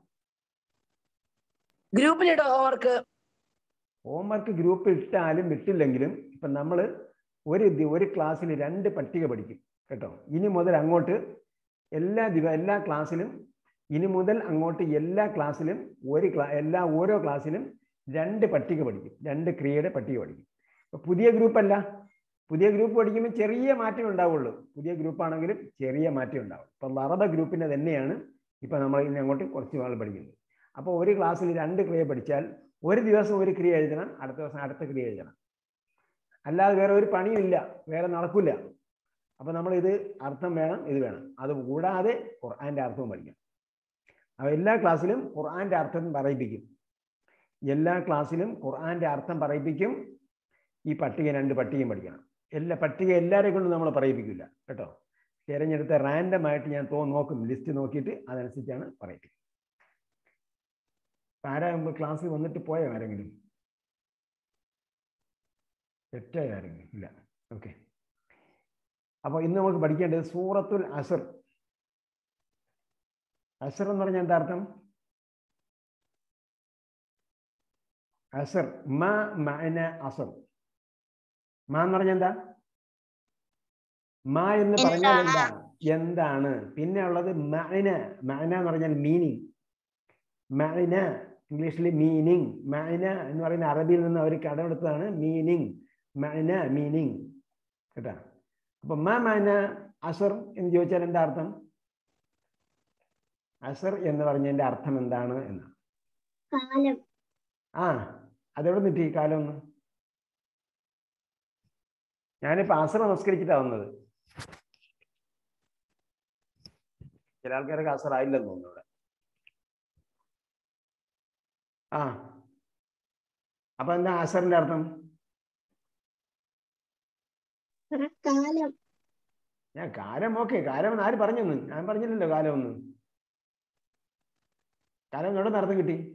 S3: ഗ്രൂപ്പിലിടോ ഹോംവർക്ക്
S1: ഹോംവർക്ക് ഗ്രൂപ്പിൽ ഇട്ടാലും വിട്ടില്ലെങ്കിലും ഇപ്പം നമ്മൾ ഒരു ദി- ഒരു ക്ലാസ്സിൽ രണ്ട് പട്ടിക പഠിക്കും കേട്ടോ ഇനി മുതൽ അങ്ങോട്ട് എല്ലാ ദിവ എല്ലാ ക്ലാസ്സിലും ഇനി മുതൽ അങ്ങോട്ട് എല്ലാ ക്ലാസ്സിലും ഒരു ക്ലാ എല്ലാ ഓരോ ക്ലാസ്സിലും രണ്ട് പട്ടിക പഠിക്കും രണ്ട് ക്രിയയുടെ പട്ടിക പഠിക്കും ഇപ്പൊ പുതിയ ഗ്രൂപ്പല്ല പുതിയ ഗ്രൂപ്പ് പഠിക്കുമ്പോൾ ചെറിയ മാറ്റം ഉണ്ടാവുള്ളൂ പുതിയ ഗ്രൂപ്പാണെങ്കിലും ചെറിയ മാറ്റം ഉണ്ടാവും ഇപ്പം ലറബ ഗ്രൂപ്പിൻ്റെ തന്നെയാണ് ഇപ്പം നമ്മൾ ഇനി അങ്ങോട്ട് കുറച്ച് നാൾ പഠിക്കുന്നത് അപ്പോൾ ഒരു ക്ലാസ്സിൽ രണ്ട് ക്രിയ പഠിച്ചാൽ ഒരു ദിവസം ഒരു ക്രിയ എഴുതണം അടുത്ത ദിവസം അടുത്ത ക്രിയ എഴുതണം അല്ലാതെ വേറെ ഒരു പണിയും ഇല്ല വേറെ നടക്കില്ല അപ്പൊ നമ്മൾ ഇത് അർത്ഥം വേണം ഇത് വേണം അത് കൂടാതെ ഖുർആന്റെ അർത്ഥവും പഠിക്കണം അപ്പൊ എല്ലാ ക്ലാസ്സിലും ഖുർആന്റെ അർത്ഥം പറയിപ്പിക്കും എല്ലാ ക്ലാസ്സിലും ഖുർആന്റെ അർത്ഥം പറയിപ്പിക്കും ഈ പട്ടിക രണ്ട് പട്ടികയും പഠിക്കണം എല്ലാ പട്ടിക എല്ലാവരെ കൊണ്ടും നമ്മൾ പറയിപ്പിക്കില്ല കേട്ടോ തിരഞ്ഞെടുത്ത റാൻഡം ആയിട്ട് ഞാൻ തോ നോക്കും ലിസ്റ്റ് നോക്കിയിട്ട് അതനുസരിച്ചാണ് പറയിപ്പിക്കുക ആരാ ക്ലാസ്സിൽ വന്നിട്ട് പോയോ ആരെങ്കിലും തെറ്റായ ആരെങ്കിലും ഇല്ല ഓക്കെ അപ്പോൾ ഇന്ന് നമുക്ക് പഠിക്കേണ്ടത് സൂറത്തുൽ അസർ അസർ എന്ന് പറഞ്ഞാൽ എന്താ അർത്ഥം അസർ മ മഅന അസർ മ എന്ന് പറഞ്ഞാൽ എന്താ മ എന്ന് പറഞ്ഞാൽ എന്താണ് എന്താണ് പിന്നെ ഉള്ളത് മഅന മഅന എന്ന് പറഞ്ഞാൽ മീനിങ് മഅന ഇംഗ്ലീഷിൽ മീനിങ് മഅന എന്ന് പറയുന്ന അറബിയിൽ നിന്ന് അവർ കടമെടുത്തതാണ് മീനിങ് മഅന മീനിങ് കേട്ടാ അപ്പൊ മ മഅന അസർ എന്ന് ചോദിച്ചാൽ എന്താ അർത്ഥം അസർ എന്ന് പറഞ്ഞതിന്റെ അർത്ഥം എന്താണ് എന്ന്
S2: കാലം
S1: ആ അതെവിടെ നിട്ടി ഈ കാലം ഒന്ന് ഞാനിപ്പോ അസർ നമസ്കരിച്ചിട്ടാ വന്നത് ചില ആൾക്കാരൊക്കെ അസർ ആയില്ലെന്ന് തോന്നുന്നു ഇവിടെ ആ അപ്പൊ എന്താ അസറിന്റെ അർത്ഥം
S2: കാലം
S1: ഞാൻ കാലം ഓക്കെ കാലം എന്ന് ആര് പറഞ്ഞെന്ന് ഞാൻ പറഞ്ഞില്ലല്ലോ കാലം ഒന്ന് കാലം എവിടെ നിന്ന് അർത്ഥം കിട്ടി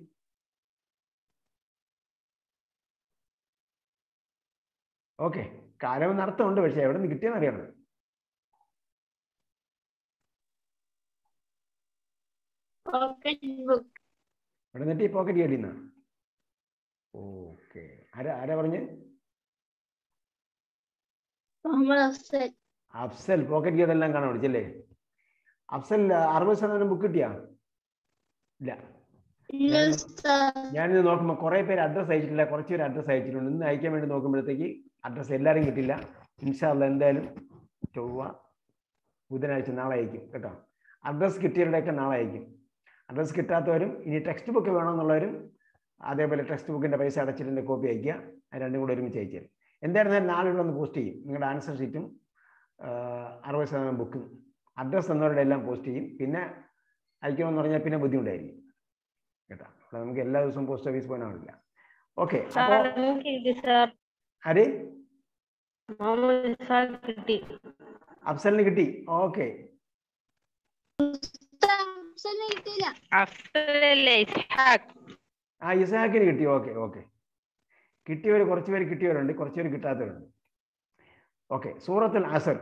S1: ഓക്കെ കാലം എന്ന് അർത്ഥമുണ്ട് പക്ഷെ എവിടെ നിന്ന് കിട്ടിയെന്ന് അറിയണം ഇവിടെ നിന്നിട്ട് ഈ പോക്കറ്റ് കേട്ടിന്ന ഓക്കെ ആരാ ആരാ പറഞ്ഞ്
S2: മുഹമ്മദ് അഫ്സൽ
S1: അഫ്സൽ പോക്കറ്റ് ഗീതെല്ലാം കാണാൻ പഠിച്ചല്ലേ അഫ്സൽ അറുപത് ശതമാനം ബുക്ക് കിട്ടിയാ ഇല്ല
S2: ഇല്ല ഉസ്താദ്.
S1: ഞാനിത് നോക്കുമ്പോൾ കുറെ പേര് അഡ്രസ്സ് അയച്ചിട്ടില്ല കുറച്ച് പേര് അഡ്രസ്സ് അയച്ചിട്ടുണ്ട് ഇന്ന് അയക്കാൻ വേണ്ടി നോക്കുമ്പോഴത്തേക്ക് അഡ്രസ്സ് എല്ലാവരും കിട്ടില്ല ഇൻഷാല്ല എന്തായാലും ചൊവ്വ ബുധനാഴ്ച നാളെ അയക്കും കേട്ടോ അഡ്രസ്സ് കിട്ടിയവരുടെയൊക്കെ നാളെ അയക്കും അഡ്രസ്സ് കിട്ടാത്തവരും ഇനി ടെക്സ്റ്റ് ബുക്ക് വേണമെന്നുള്ളവരും അതേപോലെ ടെക്സ്റ്റ് ബുക്കിന്റെ പൈസ അടച്ചിട്ടുണ്ട് കോപ്പി അയക്കുക അത് രണ്ടും കൂടെ ഒരുമിച്ച് അയച്ചു തരും എന്തായിരുന്നാലും നാളെ ഇവിടെ ഒന്ന് പോസ്റ്റ് ചെയ്യും നിങ്ങളുടെ ആൻസർ ഷീറ്റും അറുപത് ശതമാനം ബുക്കും അഡ്രസ്സ് തന്നവരുടെ എല്ലാം പോസ്റ്റ് ചെയ്യും പിന്നെ അയക്കണമെന്ന് പറഞ്ഞാൽ പിന്നെ ബുദ്ധിമുട്ടായിരിക്കും കേട്ടോ അപ്പോൾ നമുക്ക് എല്ലാ ദിവസവും പോസ്റ്റ് ഓഫീസ് പോകാനാവില്ല ഓക്കെ അപ്പോൾ ആര്
S7: കിട്ടി
S1: അഫ്സലിന് കിട്ടി ഓക്കെ
S2: ഉസ്താദ് അഫ്സലിന് കിട്ടിയില്ല
S4: അഫ്സലല്ലേ ഇസ്ഹാഖ്
S1: ആ ഇസാക്കിന് കിട്ടി ഓക്കെ ഓക്കെ കിട്ടിയവർ കുറച്ച് പേര് കിട്ടിയവരുണ്ട് കുറച്ച് പേര് കിട്ടാത്തവരുണ്ട് ഓക്കെ സൂറത്തുൽ അസർ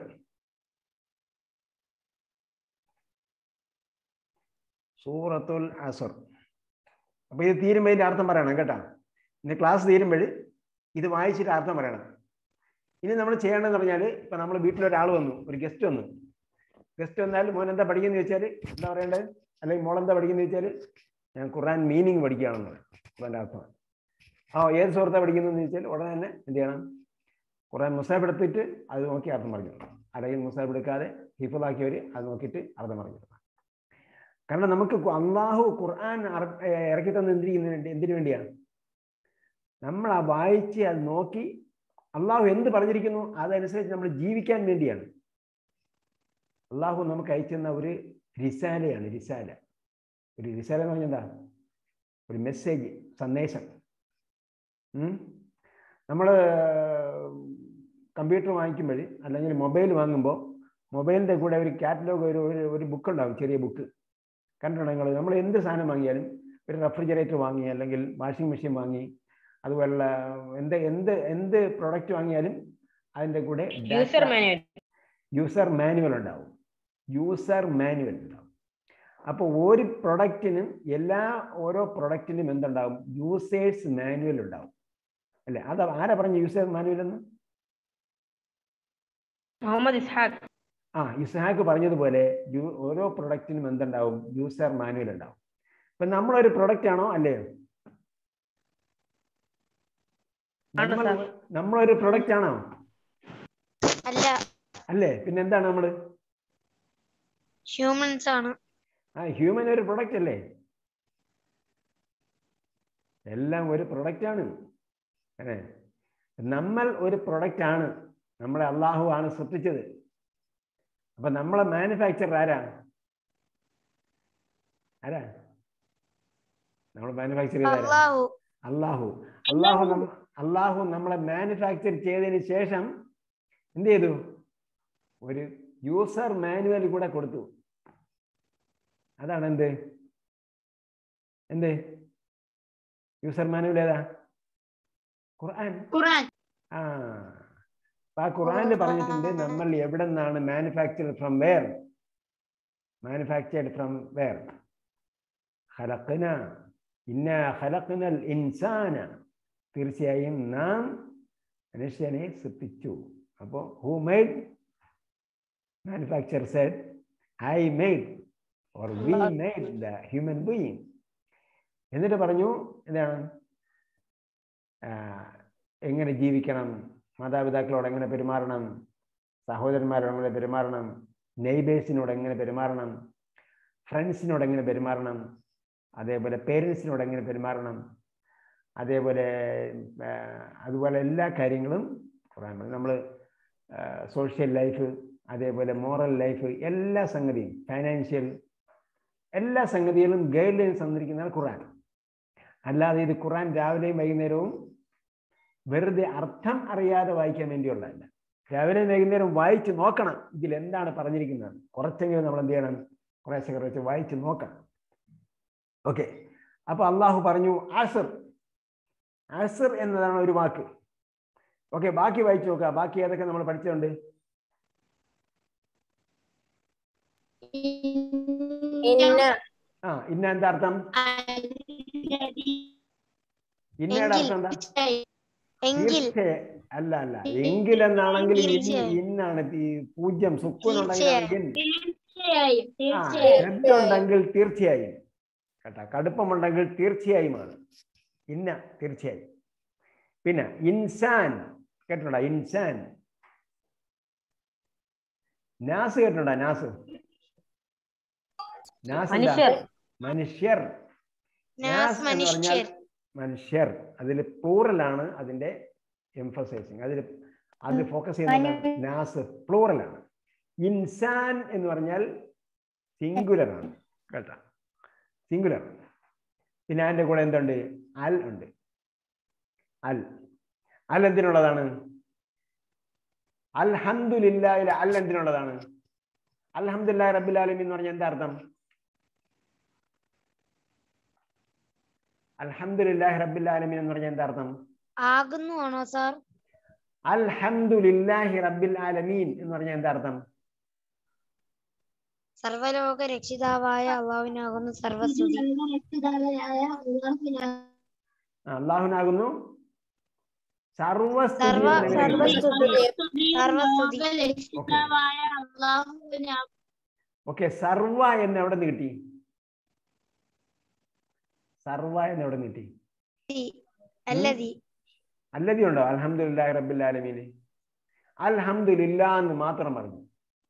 S1: സൂറത്തുൽ അസർ അപ്പൊ ഇത് തീരുമ്പോൾ ഇതിന്റെ അർത്ഥം പറയണം കേട്ടാ ഇന്ന് ക്ലാസ് തീരുമ്പോൾ ഇത് വായിച്ചിട്ട് അർത്ഥം പറയണം ഇനി നമ്മൾ ചെയ്യേണ്ടതെന്ന് പറഞ്ഞാൽ ഇപ്പൊ നമ്മൾ വീട്ടിലൊരാൾ വന്നു ഒരു ഗസ്റ്റ് വന്നു ഗസ്റ്റ് വന്നാൽ മോൻ എന്താ പഠിക്കുന്നത് ചോദിച്ചാൽ എന്താ പറയേണ്ടത് അല്ലെങ്കിൽ മോൾ എന്താ പഠിക്കുന്നത് ചോദിച്ചാൽ ഞാൻ ഖുറാൻ മീനിങ് പഠിക്കുകയാണെന്ന് പറയും ഖുറാൻ്റെ അർത്ഥം ആ ഏത് സുഹൃത്താണ് പഠിക്കുന്നതെന്ന് ചോദിച്ചാൽ ഉടനെ തന്നെ എന്ത് ചെയ്യണം ഖുറാൻ മുസാബ് എടുത്തിട്ട് അത് നോക്കി അർത്ഥം പറഞ്ഞു കൊടുക്കണം. അല്ലെങ്കിൽ മുസാബ് എടുക്കാതെ ഹിഫലാക്കിയവർ അത് നോക്കിയിട്ട് അർത്ഥം പറഞ്ഞു കൊടുക്കണം. കാരണം നമുക്ക് കു- അള്ളാഹു ഖുർആൻ അറ- ഏ, ഇറക്കി തന്ന എന്തിരിക്കുന്നതിന് വേണ്ടി എന്തിനു വേണ്ടിയാണ് നമ്മൾ ആ വായിച്ച് അത് നോക്കി അള്ളാഹു എന്ത് പറഞ്ഞിരിക്കുന്നു അതനുസരിച്ച് നമ്മൾ ജീവിക്കാൻ വേണ്ടിയാണ് അള്ളാഹു നമുക്ക് അയച്ചുതന്ന ഒരു റിസാലയാണ് റിസാല ഒരു റിസാല എന്ന് പറഞ്ഞാൽ എന്താ ഒരു മെസ്സേജ് സന്ദേശം നമ്മൾ കമ്പ്യൂട്ടർ വാങ്ങിക്കുമ്പോൾ അല്ലെങ്കിൽ മൊബൈൽ വാങ്ങുമ്പോൾ മൊബൈലിൻ്റെ കൂടെ ഒരു കാറ്റലോഗ് ഒരു ഒരു- ഒരു ബുക്ക് ഉണ്ടാവും ചെറിയ ബുക്ക് കണ്ടിട്ടുണ്ടോ നിങ്ങൾ നമ്മൾ എന്ത് സാധനം വാങ്ങിയാലും ഒരു റെഫ്രിജറേറ്റർ വാങ്ങി അല്ലെങ്കിൽ വാഷിംഗ് മെഷീൻ വാങ്ങി അതുപോലുള്ള എന്ത് എന്ത് എന്ത് പ്രൊഡക്റ്റ് വാങ്ങിയാലും അതിൻ്റെ കൂടെ
S4: യൂസർ മാനുവൽ
S1: യൂസർ മാനുവൽ ഉണ്ടാവും യൂസർ മാനുവൽ ഉണ്ടാവും അപ്പോൾ ഒരു പ്രൊഡക്റ്റിനും എല്ലാ ഓരോ പ്രൊഡക്റ്റിനും എന്തുണ്ടാവും യൂസേഴ്സ് മാനുവൽ ഉണ്ടാവും അല്ലേ അത് ആരാ പറഞ്ഞ യൂസർ മാനുവൽ എന്ന്
S4: മുഹമ്മദ് ഇസ്ഹാഖ്
S1: ആ ഇസ്ഹാക്ക് പറഞ്ഞതുപോലെ യു- ഓരോ പ്രൊഡക്റ്റിനും എന്തുണ്ടാവും യൂസർ മാനുവൽ ഉണ്ടാവും ഇപ്പൊ നമ്മളൊരു പ്രൊഡക്റ്റ് ആണോ അല്ലയോ
S4: ആണ്
S1: നമ്മൾ
S4: സാർ.
S1: നമ്മളൊരു പ്രൊഡക്റ്റ് ആണോ
S2: അല്ല
S1: അല്ലേ പിന്നെ എന്താണ് നമ്മള്
S2: ഹ്യൂമൻസ് ആണ്
S1: ആ ഹ്യൂമൻ ഒരു പ്രൊഡക്റ്റ് അല്ലേ എല്ലാം ഒരു പ്രൊഡക്റ്റ് ആണ് അല്ലേ നമ്മൾ ഒരു പ്രൊഡക്റ്റ് ആണ് നമ്മളെ അള്ളാഹു ആണ് സൃഷ്ടിച്ചത് അപ്പൊ നമ്മളെ മാനുഫാക്ചർ ആരാ ആരാ നമ്മൾ മാനുഫാക്ചർ ചെയ്ത
S2: അള്ളാഹു
S1: അള്ളാഹു അള്ളാഹു നമ്മ- അള്ളാഹു നമ്മളെ മാനുഫാക്ചർ ചെയ്തതിന് ശേഷം എന്ത് ചെയ്തു ഒരു യൂസർ മാനുവൽ കൂടെ കൊടുത്തു അതാണ് എന്ത് എന്ത് യൂസർ മാനുവൽ ഏതാ ഖുർആൻ
S7: ഖുർആൻ
S1: ആ അപ്പൊ ആ ഖുർആനിൽ പറഞ്ഞിട്ടുണ്ട് നമ്മൾ എവിടെ നിന്നാണ് manufactured from where manufactured from where ഖലഖന ഇന്ന ഖലഖനൽ ഇൻസാന തീർച്ചയായും നാം മനുഷ്യനെ സൃഷ്ടിച്ചു അപ്പോൾ who made manufacture said I made or we made the human being എന്നിട്ട് പറഞ്ഞു എന്താണ് ആ, എങ്ങനെ ജീവിക്കണം മാതാപിതാക്കളോട് എങ്ങനെ പെരുമാറണം സഹോദരന്മാരോട് എങ്ങനെ പെരുമാറണം നെയ്ബേഴ്സിനോട് എങ്ങനെ പെരുമാറണം ഫ്രണ്ട്സിനോട് എങ്ങനെ പെരുമാറണം അതേപോലെ പേരൻസിനോട് എങ്ങനെ പെരുമാറണം അതേപോലെ ആ, അതുപോലെ എല്ലാ കാര്യങ്ങളും ഖുറാൻ നമ്മൾ സോഷ്യൽ ലൈഫ് അതേപോലെ മോറൽ ലൈഫ് എല്ലാ സംഗതിയും ഫൈനാൻഷ്യൽ എല്ലാ സംഗതികളും ഗൈഡ് ലൈൻസ് തന്നിരിക്കുന്നതാണ് ഖുറാൻ അല്ലാതെ ഇത് ഖുറാൻ രാവിലെയും വൈകുന്നേരവും വെറുതെ അർത്ഥം അറിയാതെ വായിക്കാൻ വേണ്ടിയുള്ളതല്ല രാവിലെ വൈകുന്നേരം വായിച്ച് നോക്കണം ഇതിൽ എന്താണ് പറഞ്ഞിരിക്കുന്നത് കുറച്ചെങ്കിലും നമ്മൾ എന്ത് ചെയ്യണം കുറേശ്ശെ കുറച്ച് വായിച്ച് നോക്കണം ഓക്കെ അപ്പൊ അള്ളാഹു പറഞ്ഞു ആസർ ആസർ എന്നതാണ് ഒരു വാക്ക് ഓക്കെ ബാക്കി വായിച്ചു നോക്കുക ബാക്കി ഏതൊക്കെ നമ്മൾ പഠിച്ചിട്ടുണ്ട്
S6: ഇന്ന
S1: ആ ഇന്ന എന്താ അർത്ഥം ഇന്നയുടെ
S2: എങ്കിൽ
S1: അർത്ഥം എന്താ
S2: എങ്കിൽ
S1: തീർച്ചയായും അല്ല അല്ല എങ്കിൽ എന്നാണെങ്കിൽ ഇൻ-
S2: തീർച്ചയായും.
S1: ഇന്നാണ് ഈ പൂജ്യം സുക്കുന്നുണ്ടെങ്കിൽ
S7: തീർച്ചയായും
S1: ആ ശ്രദ്ധ ഉണ്ടെങ്കിൽ തീർച്ചയായും കേട്ടാ കടുപ്പമുണ്ടെങ്കിൽ തീർച്ചയായുമാണ് ഇന്ന തീർച്ചയായും പിന്നെ ഇൻസാൻ കേട്ടോടാ ഇൻസാൻ നാസ് കേട്ടോടാ നാസ് നാസ് എന്താ?
S4: മനുഷ്യർ.
S1: മനുഷ്യർ
S2: നാസ്
S1: എന്ന് പറഞ്ഞാൽ
S2: മനുഷ്യർ
S1: മനുഷ്യർ അതിൽ പ്ലൂറലാണ് അതിന്റെ എംഫസൈസിങ് അതിൽ അത് ഫോക്കസ് ചെയ്യുന്നത് നാസ് പ്ലൂറലാണ് ഇൻസാൻ എന്ന് പറഞ്ഞാൽ സിംഗുലർ ആണ് കേട്ടോ സിംഗുലർ പിന്നെ അതിന്റെ കൂടെ എന്തുണ്ട് അൽ ഉണ്ട് അൽ അൽ എന്തിനുള്ളതാണ് അൽഹന്ദുലില്ലാഹിലെ അൽ എന്തിനുള്ളതാണ് അൽഹംദുലില്ലാഹി റബ്ബിൽ ആലമീൻ എന്ന് പറഞ്ഞാൽ എന്താ അർത്ഥം അൽഹംദുലില്ലാഹി റബ്ബിൽ ആലമീൻ എന്ന് പറഞ്ഞാൽ എന്താ അർത്ഥം
S2: ആകുന്നു ആണോ സാർ
S1: അൽഹംദുലില്ലാഹി റബ്ബിൽ ആലമീൻ എന്ന് പറഞ്ഞാൽ എന്താ അർത്ഥം
S2: സർവലോക രക്ഷിതാവായ അള്ളാഹുവിനാകുന്നു സർവസ്തുതി
S1: ആ, അള്ളാഹുനാകുന്നു സർവസ്തുതി
S2: സർവ
S1: എന്ന് എങ്ങനെ
S2: സർവസ്തുതി സർവസ്തുതി
S7: രക്ഷിതാവായ അള്ളാഹുവിന്
S1: ഓക്കെ സർവ എന്ന് എവിടെ നിന്ന് കിട്ടി സർവ എന്ന് എവിടെ നിന്ന് കിട്ടി
S2: അല്ലതി
S1: അല്ലതി ഉണ്ടോ അൽഹംദുലില്ലാഹി റബ്ബിൽ ആലമീന് അൽഹംദുലില്ല എന്ന് മാത്രം പറഞ്ഞു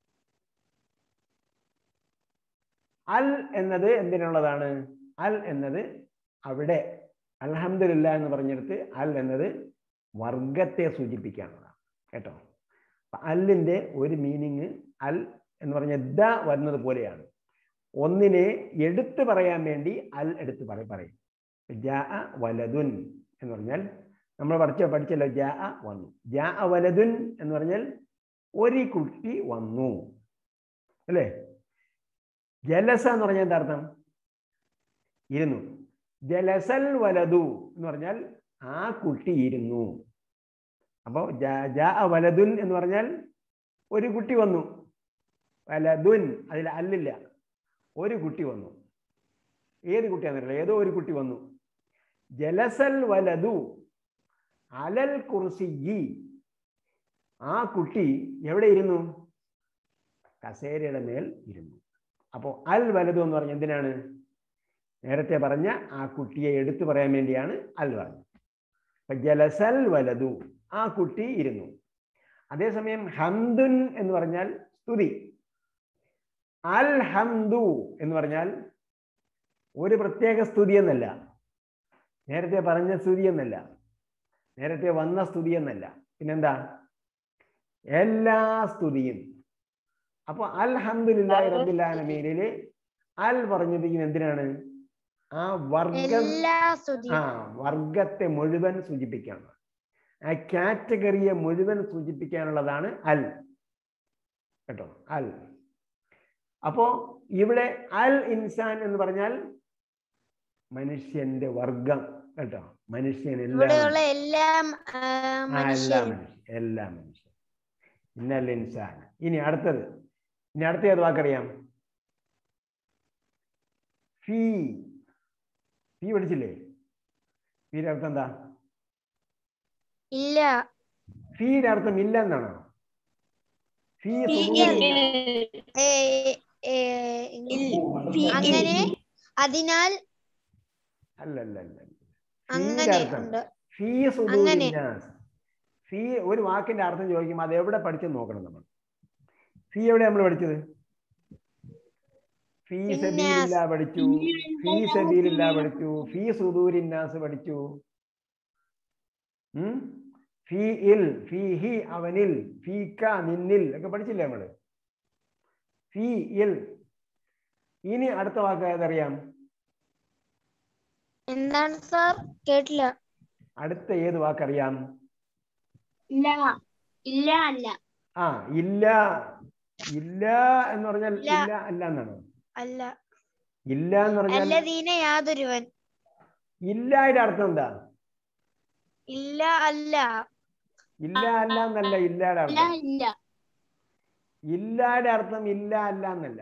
S1: അൽ എന്നത് എന്തിനുള്ളതാണ് അൽ എന്നത് അവിടെ അൽഹംദുലില്ല എന്ന് പറഞ്ഞെടുത്ത് അൽ എന്നത് വർഗത്തെ സൂചിപ്പിക്കാനുള്ളതാണ് കേട്ടോ അപ്പൊ അല്ലിന്റെ ഒരു മീനിങ് അൽ എന്ന് പറഞ്ഞ ദ വരുന്നത് പോലെയാണ് ഒന്നിനെ എടുത്തു പറയാൻ വേണ്ടി അൽ എടുത്ത് പറ പറയും ജാ വലതുൻ എന്ന് പറഞ്ഞാൽ നമ്മൾ പഠിച്ച പഠിച്ചല്ലോ ജാ വന്നു ജാ വലതുൻ എന്ന് പറഞ്ഞാൽ ഒരു കുട്ടി വന്നു അല്ലേ ജലസ എന്ന് പറഞ്ഞാൽ എന്താ അർത്ഥം ഇരുന്നു ജലസൽ വലതു എന്ന് പറഞ്ഞാൽ ആ കുട്ടി ഇരുന്നു അപ്പോൾ ജാ വലതുൻ എന്ന് പറഞ്ഞാൽ ഒരു കുട്ടി വന്നു വലതുൻ അതിൽ അല്ലില്ല ഒരു കുട്ടി വന്നു ഏത് കുട്ടിയാണെന്നറിയില്ല ഏതോ ഒരു കുട്ടി വന്നു ജലസൽ വലതു അലൽ കുർസിയി ആ കുട്ടി എവിടെ ഇരുന്നു കസേരയുടെ മേൽ ഇരുന്നു അപ്പോൾ അൽ വലതു എന്ന് പറഞ്ഞ എന്തിനാണ് നേരത്തെ പറഞ്ഞ ആ കുട്ടിയെ എടുത്തു പറയാൻ വേണ്ടിയാണ് അൽ പറഞ്ഞത് അപ്പൊ ജലസൽ വലതു ആ കുട്ടി ഇരുന്നു അതേസമയം ഹംദുൻ എന്ന് പറഞ്ഞാൽ സ്തുതി അൽ ഹംദു എന്ന് പറഞ്ഞാൽ ഒരു പ്രത്യേക സ്തുതി എന്നല്ല നേരത്തെ പറഞ്ഞ സ്തുതി എന്നല്ല നേരത്തെ വന്ന സ്തുതി എന്നല്ല പിന്നെന്താ എല്ലാ സ്തുതിയും അപ്പൊ അൽഹംദുലില്ലാഹി റബ്ബിൽ ആലമീനില് അൽ പറഞ്ഞിരിക്കുന്നത് എന്തിനാണ് ആ വർഗം
S2: എല്ലാ
S1: ആ
S2: സ്തുതിയും
S1: വർഗത്തെ മുഴുവൻ സൂചിപ്പിക്കാനുള്ളത് ആ കാറ്റഗറിയെ മുഴുവൻ സൂചിപ്പിക്കാനുള്ളതാണ് അൽ കേട്ടോ അൽ അപ്പോ ഇവിടെ അൽ ഇൻസാൻ എന്ന് പറഞ്ഞാൽ മനുഷ്യന്റെ വർഗം കേട്ടോ മനുഷ്യൻ എല്ലാ
S2: ഇവിടെയുള്ള എല്ലാ ആ,
S1: ആ, എല്ലാ
S2: മനുഷ്യരും
S1: മനുഷ്യൻ എല്ലാ മനുഷ്യൻ ഇന്നൽ ഇൻസാൻ ഇനി അടുത്തത് ഇനി അടുത്ത ഏത് വാക്കറിയാം ഫീ ഫീ പഠിച്ചില്ലേ ഫീയുടെ അർത്ഥം എന്താ
S2: ഇല്ല
S1: ഫീയുടെ അർത്ഥം ഇല്ല എന്നാണോ ഫീ
S2: ഫീ
S1: സുദൂരി-
S2: ഏ, ഏ, അങ്ങനെ അതിനാൽ
S1: അല്ല അല്ല അല്ല അല്ല. ഫീയുടെ
S2: അങ്ങനെ
S1: അർത്ഥം
S2: ഉണ്ട്
S1: ഫീ
S2: അങ്ങനെ.
S1: സുദൂരിന്നാസ് ഫീ ഒരു വാക്കിന്റെ അർത്ഥം ചോദിക്കുമ്പോൾ അത് എവിടെ പഠിച്ചെന്ന് നോക്കണം നമ്മൾ ഫീ എവിടെ നമ്മൾ പഠിച്ചത് ഫീ
S2: ഇന്നാസ്.
S1: സബീലില്ല പഠിച്ചു ഫീ സബീലില്ല പഠിച്ചു ഫീ സുദൂരിന്നാസ് പഠിച്ചു ഉം? ഫീ ഇൽ ഫീ ഹി അവനിൽ ഫീ ക നിന്നിൽ ഒക്കെ പഠിച്ചില്ലേ നമ്മള് ഫീ ഇൽ ഇനി അടുത്ത വാക്ക് ഏതറിയാം
S2: എന്താണ് സാർ കേട്ടില്ല
S1: അടുത്ത ഏത് വാക്കറിയാം
S7: ഇല്ല ഇല്ല അല്ല
S1: ആ ഇല്ല ഇല്ല എന്ന് പറഞ്ഞാൽ
S2: ഇല്ല.
S1: ഇല്ല അല്ല എന്നാണ്
S2: അല്ല
S1: ഇല്ല എന്ന് പറഞ്ഞാൽ
S2: അല്ലദീന യാതൊരുവൻ
S1: ഇല്ലായുടെ അർത്ഥം എന്താ
S2: ഇല്ല അല്ല
S1: ഇല്ല അല്ല എന്നല്ല ഇല്ലായുടെ
S7: ഇല്ല
S1: അർത്ഥം
S7: ഇല്ല
S1: ഇല്ലായുടെ അർത്ഥം ഇല്ല അല്ല എന്നല്ല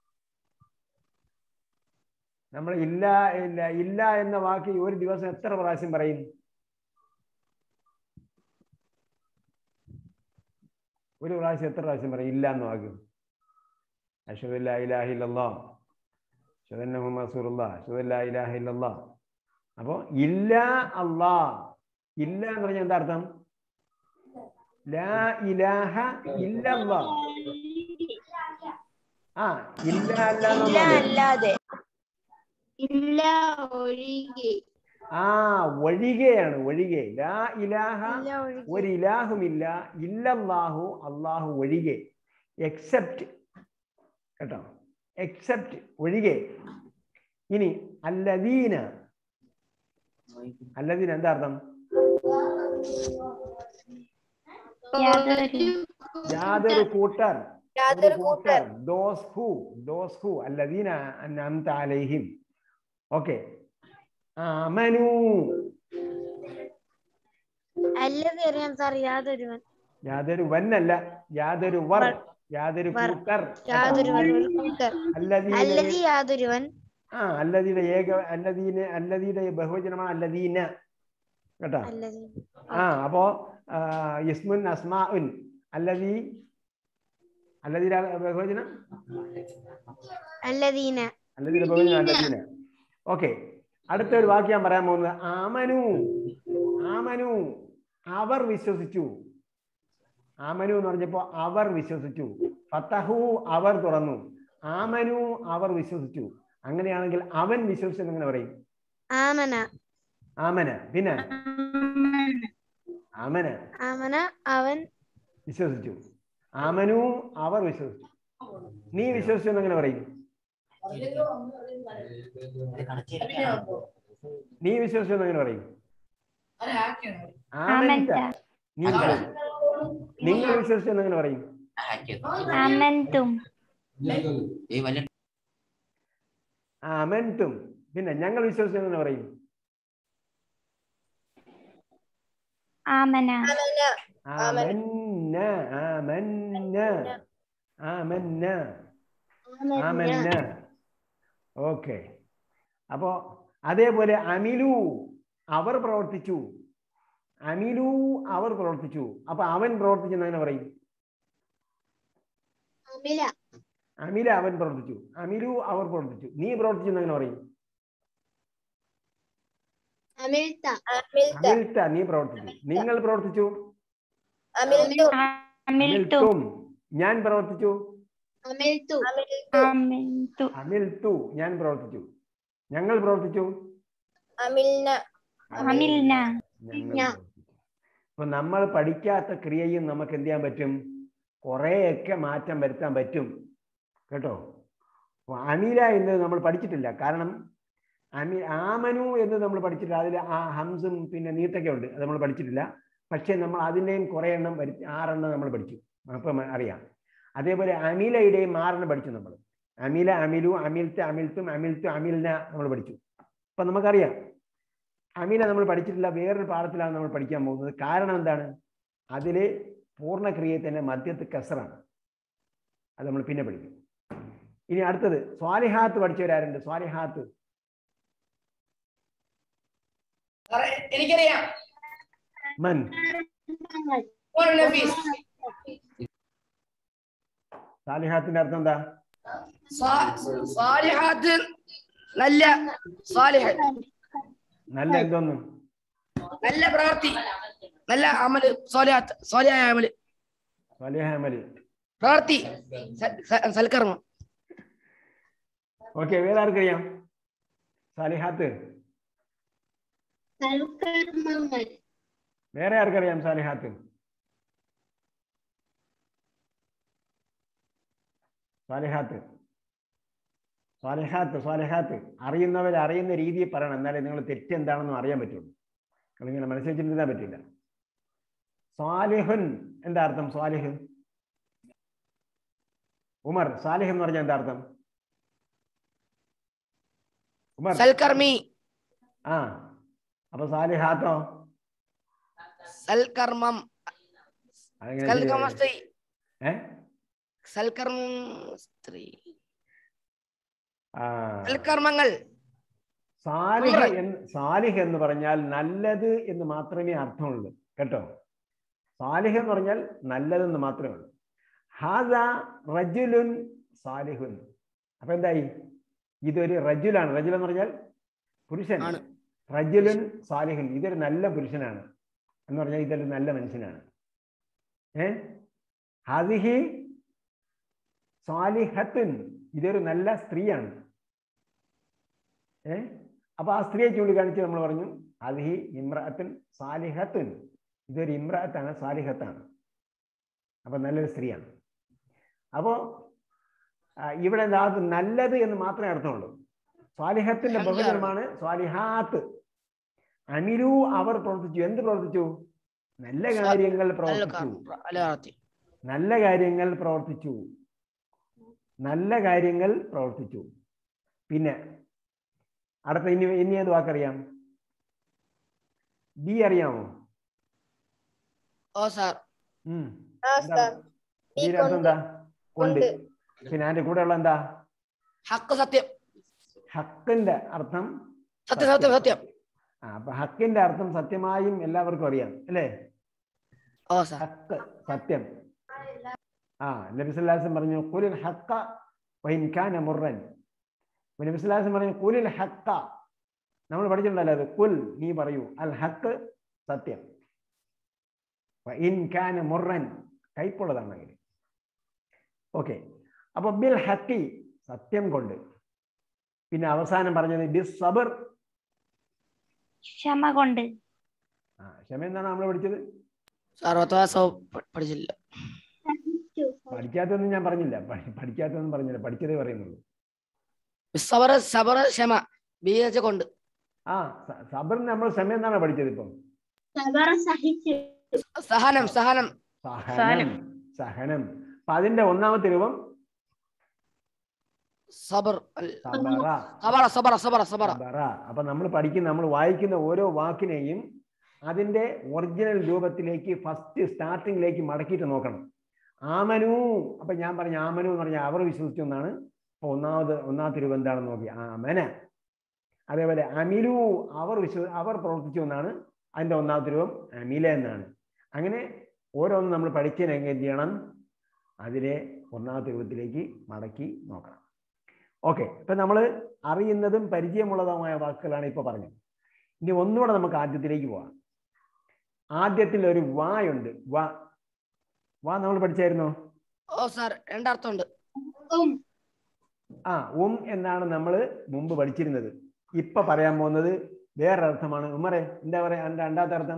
S1: നമ്മൾ ഇല്ല ഇല്ല ഇല്ല എന്ന വാക്ക് ഒരു ദിവസം എത്ര പ്രാവശ്യം പറയും ഒരു പ്രാവശ്യം എത്ര പ്രാവശ്യം പറയും ഇല്ല എന്ന് വാക്ക് അഷുദല്ല ഇലാഹില്ലല്ലാ അഷുദന്ന മുഹമ്മദ് റസൂലുള്ള അഷുദല്ല ഇലാഹില്ലല്ലാ അപ്പോ ഇല്ല അല്ലാ ഇല്ല എന്ന് പറഞ്ഞാൽ എന്താ അർത്ഥം ലാ ഇലാഹ ഇല്ലല്ലാ ആ ഇല്ല അല്ല
S2: ഇല്ല
S1: എന്നുള്ളത്
S2: അല്ലാതെ
S7: ഇല്ല ഒഴികെ
S1: ആ ഒഴികെയാണ് ഒഴികെ ലാ ഇലാഹ
S2: ഇല്ല ഒഴികെ
S1: ഒരു ഇലാഹുമില്ല ഇല്ലല്ലാഹു അള്ളാഹു ഒഴികെ എക്സെപ്റ്റ് കേട്ടോ എക്സെപ്റ്റ് ഒഴികെ ഇനി അല്ലദീന അല്ലദീന എന്താ അർത്ഥം യാതൊരു കൂട്ടർ
S6: യാതൊരു കൂട്ടർ
S1: ദോസ് ഹു ദോസ് ഹു അല്ലദീന അൻഅംത അലൈഹിം ഓക്കെ ആമനു
S2: അല്ലത് അറിയാം സാർ യാതൊരുവൻ
S1: യാതൊരു വന്നല്ല യാതൊരു വർ യാതൊരു
S2: വർ.
S1: കൂട്ടർ
S2: യാതൊരുവൻ ഒരു കൂട്ടർ
S1: അല്ലദീന
S2: അല്ലതി യാതൊരുവൻ
S1: ആ അല്ലദീന ഏക അല്ലദീന അല്ലദീന ബഹുവചനമാണ് അല്ലദീന കേട്ടോ
S2: അല്ലതി
S1: ആ അപ്പോ ആ, ഇസ്മുൻ അസ്മാഉൻ അല്ലദീ അല്ലദീന ബഹുവചനം
S2: അല്ലദീന
S1: അല്ലദീന ബഹുവചനം അല്ലദീന ഓക്കെ അടുത്ത ഒരു വാക്ക് ഞാൻ പറയാൻ പോകുന്നത് ആമനു ആമനു അവർ വിശ്വസിച്ചു ആമനു എന്ന് പറഞ്ഞപ്പോ അവർ വിശ്വസിച്ചു ഫത്തഹു അവർ തുറന്നു ആമനു അവർ വിശ്വസിച്ചു അങ്ങനെയാണെങ്കിൽ അവൻ വിശ്വസിച്ചെന്ന് എങ്ങനെ പറയും
S2: ആമന
S1: ആമന പിന്നെ ആമന
S2: ആമന അവൻ
S1: വിശ്വസിച്ചു ആമനു അവർ വിശ്വസിച്ചു നീ വിശ്വസിച്ചു എന്ന് എങ്ങനെ പറയും നീ വിശ്വസിച്ചു എന്ന് എങ്ങനെ പറയും ആമൻത. നീ വിശ്വസിച്ചു. നിങ്ങൾ വിശ്വസിച്ചു എന്ന് എങ്ങനെ പറയും
S9: ആമൻതും
S1: ആമൻതും പിന്നെ ഞങ്ങൾ വിശ്വസിച്ചു എന്ന് എങ്ങനെ പറയും
S9: ആമന
S1: ആമന്ന ആമന്ന ആമന്ന ആമന്ന ഓക്കെ അപ്പോ അതേപോലെ അമിലു അവർ പ്രവർത്തിച്ചു അമിലു അവർ പ്രവർത്തിച്ചു അപ്പൊ അവൻ പ്രവർത്തിച്ചെന്ന് അങ്ങനെ പറയും
S2: അമില
S1: അമില അവൻ പ്രവർത്തിച്ചു അമിലു അവർ പ്രവർത്തിച്ചു നീ പ്രവർത്തിച്ചെന്ന് അങ്ങനെ പറയും
S2: അമിൽത്ത
S6: അമിൽത്ത
S1: അമിൽത്ത നീ പ്രവർത്തിച്ചു നിങ്ങൾ പ്രവർത്തിച്ചു
S6: അമിൽത്തു
S9: അമിൽത്തു
S1: അമിൽത്തും ഞാൻ പ്രവർത്തിച്ചു
S2: അമിൽത്തു
S9: അമിൽത്തു
S1: അമിൽത്തു ഞാൻ പ്രവർത്തിച്ചു ഞങ്ങൾ പ്രവർത്തിച്ചു
S6: അമിൽന
S9: അമിൽന
S1: ഞങ്ങൾ
S2: ഞാൻ.
S1: പ്രവർത്തിച്ചു അപ്പൊ നമ്മൾ പഠിക്കാത്ത ക്രിയയും നമുക്ക് എന്ത് ചെയ്യാൻ പറ്റും കുറേയൊക്കെ മാറ്റം വരുത്താൻ പറ്റും കേട്ടോ അപ്പൊ അമീല എന്നത് നമ്മൾ പഠിച്ചിട്ടില്ല കാരണം അമി ആമനു എന്ന് നമ്മൾ പഠിച്ചിട്ടില്ല അതിൽ ആ ഹംസും പിന്നെ നീട്ടൊക്കെ ഉണ്ട് അത് നമ്മൾ പഠിച്ചിട്ടില്ല പക്ഷെ നമ്മൾ അതിൻ്റെയും കുറേ എണ്ണം വരുത്തി ആറെണ്ണം നമ്മൾ പഠിച്ചു അപ്പം അറിയാം അതേപോലെ അമീലയുടെയും ആറെണ്ണം പഠിച്ചു നമ്മൾ അമീല അമിലു അമിൽത്ത് അമിൽത്തും അമിൽത്തു അമിൽന നമ്മൾ പഠിച്ചു അപ്പൊ നമുക്കറിയാം അമീല നമ്മൾ പഠിച്ചിട്ടില്ല വേറൊരു പാഠത്തിലാണ് നമ്മൾ പഠിക്കാൻ പോകുന്നത് കാരണം എന്താണ് അതില് പൂർണ്ണക്രിയയെ തന്നെ മധ്യത്ത് കസറാണ് അത് നമ്മൾ പിന്നെ പഠിക്കും ഇനി അടുത്തത് സ്വാലിഹാത്ത് പഠിച്ചവരാരുണ്ട് സ്വാലിഹാത്ത്
S3: സാറേ, എനിക്കറിയാം
S1: മൻ
S3: ഒരു നഫീസ്
S1: സാലിഹാത്തിന്റെ അർത്ഥം എന്താ
S3: സ്വാ- സ്വാലിഹാത്ത് നല്ല സ്വാലിഹ്
S1: നല്ല എന്തോന്ന്
S3: നല്ല പ്രവൃത്തി നല്ല അമല് സ്വാലിഹാത്ത് സ്വാലിഹായ അമല്
S1: സ്വാലിഹ അമല്
S3: പ്രവൃത്തി സ- സ- സൽക്കർമ്മം
S1: ഓക്കെ വേറെ ആർക്കറിയാം സാലിഹാത്ത്
S7: സൽക്കർമ്മങ്ങൾ
S1: വേറെ ആർക്കറിയാം സാലിഹാത്ത് സ്വാലിഹാത്ത് സ്വാലിഹാത്ത് സ്വാലിഹാത്ത് അറിയുന്നവർ അറിയുന്ന രീതിയിൽ പറയണം എന്നാലേ നിങ്ങൾ തെറ്റ് എന്താണെന്നും അറിയാൻ പറ്റുള്ളൂ നിങ്ങളിങ്ങനെ മനസ്സിൽ ചിന്തിക്കാൻ പറ്റില്ല സ്വാലിഹുൻ എന്താ അർത്ഥം സ്വാലിഹ് ഉമർ സാലിഹ് എന്ന് പറഞ്ഞാൽ എന്താ അർത്ഥം ഉമർ
S3: സൽക്കർമ്മി
S1: ആ അപ്പൊ സാലിഹാത്തോ
S3: സൽക്കർമ്മം
S1: അതെങ്ങനെ
S3: സൽക്കർമ്മ
S1: ശരിയാ?
S3: സ്ത്രീ
S1: ഏ
S3: സൽക്കർമ്മം സ്ത്രീ
S1: ആ
S3: സൽക്കർമ്മങ്ങൾ
S1: സാലിഹ്
S3: ഉമർ.
S1: എന്ന് സാലിഹ് എന്ന് പറഞ്ഞാൽ നല്ലത് എന്ന് മാത്രമേ അർത്ഥമുള്ളൂ കേട്ടോ സാലിഹ് എന്ന് പറഞ്ഞാൽ നല്ലതെന്ന് മാത്രമേ ഉള്ളൂ ഹാദ റജുലുൻ സാലിഹുൻ അപ്പൊ എന്തായി ഇതൊരു റജുലാണ് റജുൽ എന്ന് പറഞ്ഞാൽ പുരുഷൻ
S3: ആണ്.
S1: റജുലുൻ സാലിഹുൻ ഇതൊരു നല്ല പുരുഷനാണ് എന്ന് പറഞ്ഞാൽ ഇതൊരു നല്ല മനുഷ്യനാണ് ഏ ഹാദിഹി സാലിഹത്തുൻ ഇതൊരു നല്ല സ്ത്രീയാണ് ഏ അപ്പൊ ആ സ്ത്രീയെ ചൂണ്ടിക്കാണിച്ച് നമ്മൾ പറഞ്ഞു ഹാദിഹി ഇമ്രഅത്തുൻ സാലിഹത്തുൻ ഇതൊരു ഇമ്രഅത്താണ് സാലിഹത്താണ് അപ്പൊ നല്ലൊരു സ്ത്രീയാണ് അപ്പോ ആ, ഇവിടെ എന്താ അത് നല്ലത് എന്ന് മാത്രമേ അർത്ഥമുള്ളൂ സ്വാലിഹത്തിന്റെ
S3: അൽഹംദുലില്ലാ.
S1: ബഹുജനമാണ് സ്വാലിഹാത്ത് അമിരു അവർ പ്രവർത്തിച്ചു എന്ത് പ്രവർത്തിച്ചു നല്ല
S3: സ്വാ-
S1: കാര്യങ്ങൾ
S3: നല്ല
S1: പ്രവർത്തിച്ചു
S3: കർമ്മം, നല്ല പ്രവൃത്തി
S1: നല്ല കാര്യങ്ങൾ പ്രവർത്തിച്ചു നല്ല കാര്യങ്ങൾ പ്രവർത്തിച്ചു പിന്നെ അടുത്ത ഇനി ഇനി ഏത് വാക്കറിയാം ബി അറിയാമോ
S3: ഓ സാർ
S1: ഉം.
S6: ആ
S1: എന്താ?
S6: സാർ ഈ
S1: ബിയുടെ അർത്ഥം
S6: കൊണ്ട്
S1: എന്താ കൊണ്ട്
S6: കൊണ്ട്.
S1: പിന്നെ അതിന്റെ കൂടെ ഉള്ള എന്താ
S3: ഹക്ക് സത്യം
S1: ഹക്കിന്റെ അർത്ഥം
S3: സത്യം സത്യം സത്യം
S1: ആ അപ്പൊ ഹക്കിന്റെ അർത്ഥം സത്യമായും എല്ലാവർക്കും അറിയാം അല്ലേ
S3: ഓ സാർ
S1: ഹക്ക് സത്യം ആ നബിസ്വല്ലാസം പറഞ്ഞു കുലിൽ ഹക്ക വൈൻഖാന മുറൻ നബിസ്വല്ലാസം പറഞ്ഞു കുലിൽ ഹക്ക നമ്മൾ പഠിച്ചിട്ടുണ്ടല്ലോ അത് കുൽ നീ പറയൂ അൽ ഹക്ക് സത്യം ഇൻഖാന മുറൻ കൈപ്പുള്ളതാണെങ്കിൽ ഓക്കെ അപ്പൊ ബിൽ ഹക്കി സത്യം കൊണ്ട് പിന്നെ അവസാനം പറഞ്ഞത് ബിസ് സബർ
S9: ക്ഷമ കൊണ്ട്
S1: ആ ക്ഷമ എന്താണ് നമ്മൾ പഠിച്ചത്
S3: സാർ ഒത്തവാസോ പഠിച്ചില്ല
S1: പഠിക്കാത്തൊന്നും ഞാൻ പറഞ്ഞില്ല പഠി- പഠിക്കാത്തൊന്നും പറഞ്ഞില്ല പഠിച്ചതേ പറയുന്നുള്ളൂ
S3: സബർ സബർ ക്ഷമ ബി വെച്ച കൊണ്ട്
S1: ആ സ- സബർ നമ്മൾ ക്ഷമ എന്നാണ് പഠിച്ചത് ഇപ്പം
S7: സബറ സഹിച്ചു
S3: സഹനം സഹനം
S1: സഹനം സഹനം അപ്പൊ അതിന്റെ ഒന്നാമത്തെ രൂപം
S3: സബർ അല്ല,
S1: സബറ
S3: സബറ സബറ സബറ സബറ
S1: സബറ അപ്പൊ നമ്മൾ പഠിക്കുന്ന നമ്മൾ വായിക്കുന്ന ഓരോ വാക്കിനെയും അതിന്റെ ഒറിജിനൽ രൂപത്തിലേക്ക് ഫസ്റ്റ് സ്റ്റാർട്ടിങ്ങിലേക്ക് മടക്കിയിട്ട് നോക്കണം ആമനു അപ്പൊ ഞാൻ പറഞ്ഞ ആമനു എന്ന് പറഞ്ഞാൽ അവർ വിശ്വസിച്ചു എന്നാണ് അപ്പൊ ഒന്നാമത് ഒന്നാമത്തെ രൂപം എന്താണെന്ന് നോക്കി ആമന അതേപോലെ അമിലു അവർ വിശ്വ അവർ പ്രവർത്തിച്ചു എന്നാണ് അതിന്റെ ഒന്നാമത്തെ രൂപം അമില എന്നാണ് അങ്ങനെ ഓരോന്നും നമ്മൾ പഠിച്ചതിന് എങ്ങനെ ചെയ്യണം അതിനെ ഒന്നാമത്തെ രൂപത്തിലേക്ക് മടക്കി നോക്കണം ഓക്കെ ഇപ്പൊ നമ്മൾ അറിയുന്നതും പരിചയമുള്ളതുമായ വാക്കുകളാണ് ഇപ്പൊ പറഞ്ഞത് ഇനി ഒന്നുകൂടെ നമുക്ക് ആദ്യത്തിലേക്ക് പോവാം ആദ്യത്തിൽ ഒരു വായുണ്ട് വാ വാ നമ്മൾ പഠിച്ചായിരുന്നോ
S3: ഓ സാർ രണ്ടർത്ഥമുണ്ട്
S7: ഉം
S1: ആ ഉം എന്നാണ് നമ്മൾ മുമ്പ് പഠിച്ചിരുന്നത് ഇപ്പൊ പറയാൻ പോകുന്നത് വേറൊരർത്ഥമാണ് ഉമ്മറെ എന്താ പറയാ എന്താ രണ്ടാമത്തെ അർത്ഥം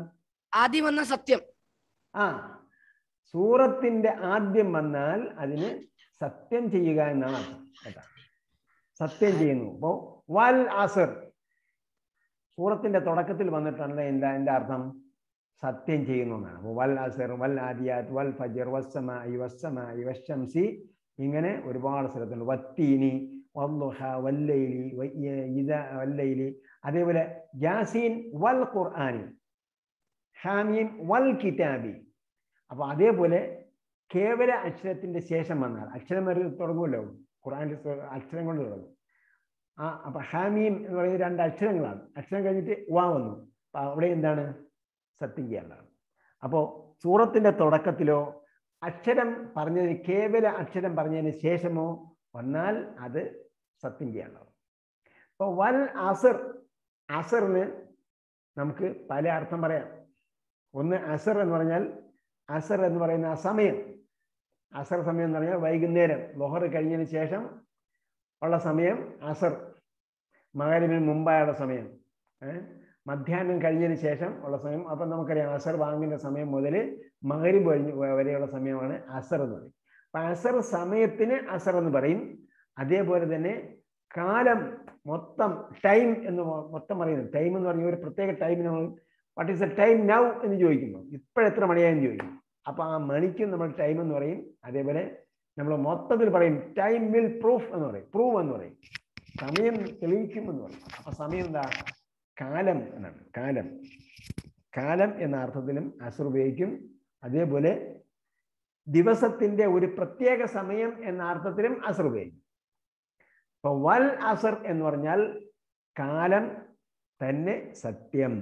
S3: ആദ്യം വന്ന സത്യം
S1: ആ സൂറത്തിന്റെ ആദ്യം വന്നാൽ അതിന് സത്യം ചെയ്യുക എന്നാണ് അർത്ഥം കേട്ടോ സത്യം ചെയ്യുന്നു അപ്പോ വൽ അസർ സൂറത്തിന്റെ തുടക്കത്തിൽ വന്നിട്ടുണ്ട് എന്താ എന്റെ അർത്ഥം സത്യം ചെയ്യുന്നു എന്നാണ് അപ്പോൾ വൽ അസർ വൽ ആദിയാത്ത് വൽ ഫജർ വസ്സമായി വസ്സമായി വശംസി ഇങ്ങനെ ഒരുപാട് സ്ഥലത്തുണ്ട് വത്തീനി വല്ലുഹ വല്ലൈലി വയ്യ- ഇത വല്ലൈലി അതേപോലെ യാസീൻ വൽ ഖുർആനി ഹാമീൻ വൽ കിതാബി അപ്പൊ അതേപോലെ കേവല അക്ഷരത്തിന്റെ ശേഷം വന്നാൽ അക്ഷരം വരെ തുടങ്ങുമല്ലോ ഖുർആനിൽ സ്വ- അക്ഷരം കൊണ്ട് തുടങ്ങും ആ അപ്പൊ ഹാമീം എന്ന് പറയുന്നത് രണ്ട് അക്ഷരങ്ങളാണ് അക്ഷരം കഴിഞ്ഞിട്ട് വാ വന്നു അപ്പൊ അവിടെ എന്താണ് സത്യം ചെയ്യേണ്ടതാണ് അപ്പോൾ സൂറത്തിന്റെ തുടക്കത്തിലോ അക്ഷരം പറഞ്ഞതിന് കേവല അക്ഷരം പറഞ്ഞതിന് ശേഷമോ വന്നാൽ അത് സത്യം ചെയ്യേണ്ടതാണ് അപ്പോൾ വൽ അസർ അസറിന് നമുക്ക് പല അർത്ഥം പറയാം ഒന്ന് അസർ എന്ന് പറഞ്ഞാൽ അസർ എന്ന് പറയുന്ന ആ സമയം അസർ സമയം എന്ന് പറഞ്ഞാൽ വൈകുന്നേരം ലൊഹർ കഴിഞ്ഞതിന് ശേഷം ഉള്ള സമയം അസർ മകരിവിന് മുമ്പായുള്ള സമയം ഏഹ് മധ്യാഹ്നം കഴിഞ്ഞതിന് ശേഷം ഉള്ള സമയം അപ്പം നമുക്കറിയാം അസർ വാങ്ങുന്ന സമയം മുതൽ മകരിബ് കഴിഞ്ഞ് വരെയുള്ള സമയമാണ് അസർ എന്ന് പറയും അപ്പം അസർ സമയത്തിന് അസർ എന്ന് പറയും അതേപോലെ തന്നെ കാലം മൊത്തം ടൈം എന്ന് മൊ- മൊത്തം പറയുന്നത് ടൈം എന്ന് പറഞ്ഞ ഒരു പ്രത്യേക ടൈം നമ്മൾ what is the time now എന്ന് ചോദിക്കുന്നു ഇപ്പോഴെത്ര മണിയായെന്ന് ചോദിക്കും അപ്പൊ ആ മണിക്ക് നമ്മൾ ടൈം എന്ന് പറയും അതേപോലെ നമ്മൾ മൊത്തത്തിൽ പറയും ടൈം വിൽ പ്രൂഫ് എന്ന് പറയും പ്രൂവ് എന്ന് പറയും സമയം തെളിയിക്കും എന്ന് പറയും അപ്പൊ സമയം എന്താ കാലം എന്നാണ് കാലം കാലം എന്ന അർത്ഥത്തിലും അസർ ഉപയോഗിക്കും അതേപോലെ ദിവസത്തിന്റെ ഒരു പ്രത്യേക സമയം എന്ന അർത്ഥത്തിലും അസർ ഉപയോഗിക്കും അപ്പൊ വൽ അസർ എന്ന് പറഞ്ഞാൽ കാലം തന്നെ സത്യം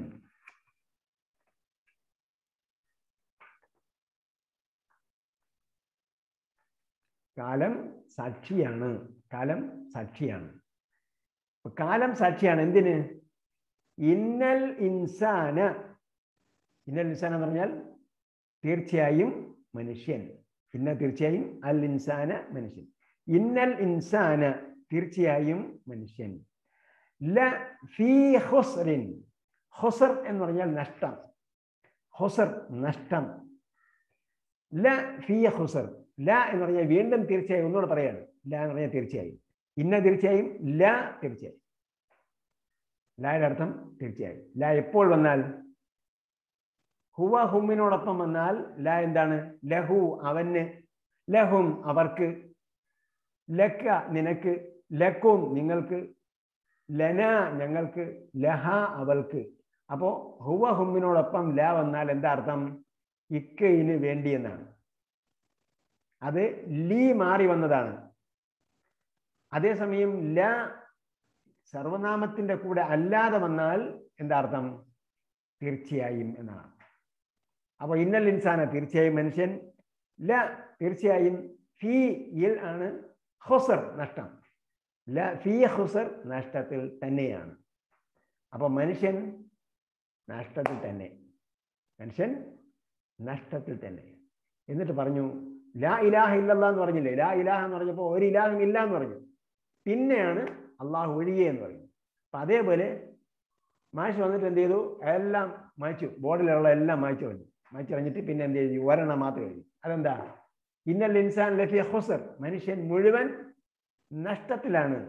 S1: കാലം സാക്ഷിയാണ് കാലം സാക്ഷിയാണ് അപ്പൊ കാലം സാക്ഷിയാണ് എന്തിന് ഇന്നൽ ഇൻസാന ഇന്നൽ ഇൻസാൻ എന്ന് പറഞ്ഞാൽ തീർച്ചയായും മനുഷ്യൻ ഇന്ന തീർച്ചയായും അൽ ഇൻസാന മനുഷ്യൻ ഇന്നൽ ഇൻസാന തീർച്ചയായും മനുഷ്യൻ ല ഫീ ഹുസ്റിൻ ഹുസർ എന്ന് പറഞ്ഞാൽ നഷ്ടം ഹുസർ നഷ്ടം ല ഫീ ഹുസർ ല എന്ന് പറഞ്ഞാൽ വീണ്ടും തീർച്ചയായും ഒന്നുകൂടെ പറയാണ് ല എന്ന് പറഞ്ഞാൽ തീർച്ചയായും ഇന്ന തീർച്ചയായും ല തീർച്ചയായും ലായുടെ അർത്ഥം തീർച്ചയായും ല എപ്പോൾ വന്നാൽ ഹുവ ഹുമ്മിനോടൊപ്പം വന്നാൽ ല എന്താണ് ലഹു അവന് ലഹും അവർക്ക് ലക്ക നിനക്ക് ലക്കും നിങ്ങൾക്ക് ലന ഞങ്ങൾക്ക് ലഹ അവൾക്ക് അപ്പോ ഹുവ ഹുമ്മിനോടൊപ്പം ല വന്നാൽ എന്താ അർത്ഥം ഇക്കയിന് വേണ്ടി എന്നാണ് അത് ലീ മാറി വന്നതാണ് അതേസമയം ല സർവനാമത്തിന്റെ കൂടെ അല്ലാതെ വന്നാൽ എന്താ അർത്ഥം തീർച്ചയായും എന്നാണ് അപ്പൊ ഇന്നൽ ഇൻസാന തീർച്ചയായും മനുഷ്യൻ ല തീർച്ചയായും ഫീ ഇൽ ആണ് ഹുസർ നഷ്ടം ല ഫീ ഹുസർ നഷ്ടത്തിൽ തന്നെയാണ് അപ്പൊ മനുഷ്യൻ നഷ്ടത്തിൽ തന്നെ മനുഷ്യൻ നഷ്ടത്തിൽ തന്നെ എന്നിട്ട് പറഞ്ഞു ലാ ഇലാഹ ഇല്ലല്ലാ എന്ന് പറഞ്ഞില്ലേ ലാ ഇലാഹ എന്ന് പറഞ്ഞപ്പോൾ ഒരു ഇലാഹം ഇല്ല എന്ന് പറഞ്ഞു പിന്നെയാണ് അള്ളാഹു ഒഴികെ എന്ന് പറയുന്നത് അപ്പൊ അതേപോലെ മാഷ് വന്നിട്ട് എന്ത് ചെയ്തു എല്ലാം മായ്ച്ചു ബോർഡിലുള്ള എല്ലാം മായ്ച്ചു കളഞ്ഞു മായ്ച്ചു കളഞ്ഞിട്ട് പിന്നെ എന്ത് ചെയ്തു ഒരെണ്ണം മാത്രം എഴുതി അതെന്താ ഇന്നൽ ഇൻസാൻ ലഫി ഹുസർ മനുഷ്യൻ മുഴുവൻ നഷ്ടത്തിലാണ്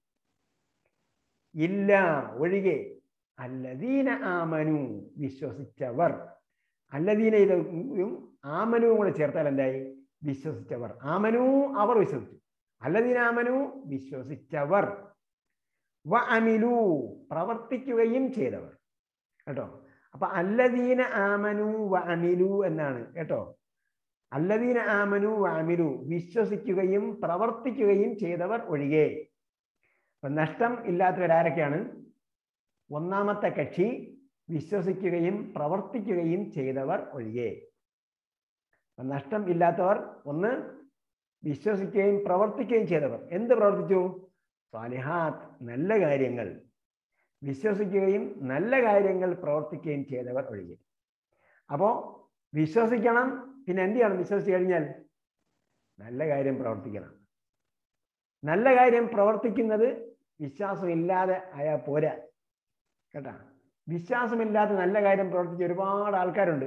S1: ഇല്ല ഒഴികെ അല്ലദീന ആമനു വിശ്വസിച്ചവർ അല്ലദീനയിലും ആമനുവും കൂടെ ചേർത്താൽ എന്തായി വിശ്വസിച്ചവർ ആമനു അവർ വിശ്വസിച്ചു അല്ലദീന ആമനു വിശ്വസിച്ചവർ വ അമിലു പ്രവർത്തിക്കുകയും ചെയ്തവർ കേട്ടോ അപ്പൊ അല്ലദീന ആമനു വ അമിലു എന്നാണ് കേട്ടോ അല്ലദീന ആമനു വ അമിലു വിശ്വസിക്കുകയും പ്രവർത്തിക്കുകയും ചെയ്തവർ ഒഴികെ അപ്പൊ നഷ്ടം ഇല്ലാത്തവരാരൊക്കെയാണ് ഒന്നാമത്തെ കക്ഷി വിശ്വസിക്കുകയും പ്രവർത്തിക്കുകയും ചെയ്തവർ ഒഴികെ അപ്പൊ നഷ്ടം ഇല്ലാത്തവർ ഒന്ന് വിശ്വസിക്കുകയും പ്രവർത്തിക്കുകയും ചെയ്തവർ എന്ത് പ്രവർത്തിച്ചു സ്വാലിഹാത്ത് നല്ല കാര്യങ്ങൾ വിശ്വസിക്കുകയും നല്ല കാര്യങ്ങൾ പ്രവർത്തിക്കുകയും ചെയ്തവർ ഒഴികെ അപ്പോ വിശ്വസിക്കണം പിന്നെ എന്ത് ചെയ്യണം വിശ്വസിച്ച് കഴിഞ്ഞാൽ നല്ല കാര്യം പ്രവർത്തിക്കണം നല്ല കാര്യം പ്രവർത്തിക്കുന്നത് വിശ്വാസം ഇല്ലാതെ ആയാൽ പോരാ കേട്ടാ വിശ്വാസമില്ലാത്ത നല്ല കാര്യം പ്രവർത്തിച്ച ഒരുപാട് ആൾക്കാരുണ്ട്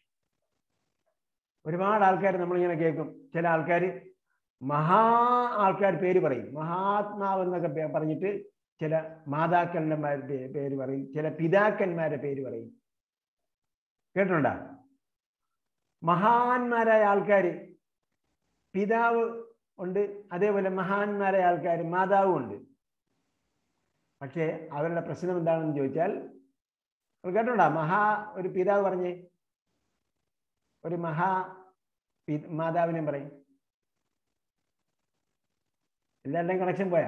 S1: ഒരുപാട് ആൾക്കാർ നമ്മളിങ്ങനെ കേൾക്കും ചില ആൾക്കാർ മഹാ ആൾക്കാർ പേര് പറയും മഹാത്മാവ് എന്നൊക്കെ പേ- പറഞ്ഞിട്ട് ചില മാതാക്കന്മാരുടെ പേര് പറയും ചില പിതാക്കന്മാരുടെ പേര് പറയും കേട്ടിട്ടുണ്ടോ മഹാന്മാരായ ആൾക്കാർ പിതാവ് ഉണ്ട് അതേപോലെ മഹാന്മാരായ ആൾക്കാർ മാതാവും ഉണ്ട് പക്ഷേ അവരുടെ പ്രശ്നം എന്താണെന്ന് ചോദിച്ചാൽ നിങ്ങൾ കേട്ടിട്ടുണ്ടോ മഹാ ഒരു പിതാവ് പറഞ്ഞേ ഒരു മഹാ പി- മാതാവിനെ പറയും എല്ലാവരുടെയും കണക്ഷൻ പോയാ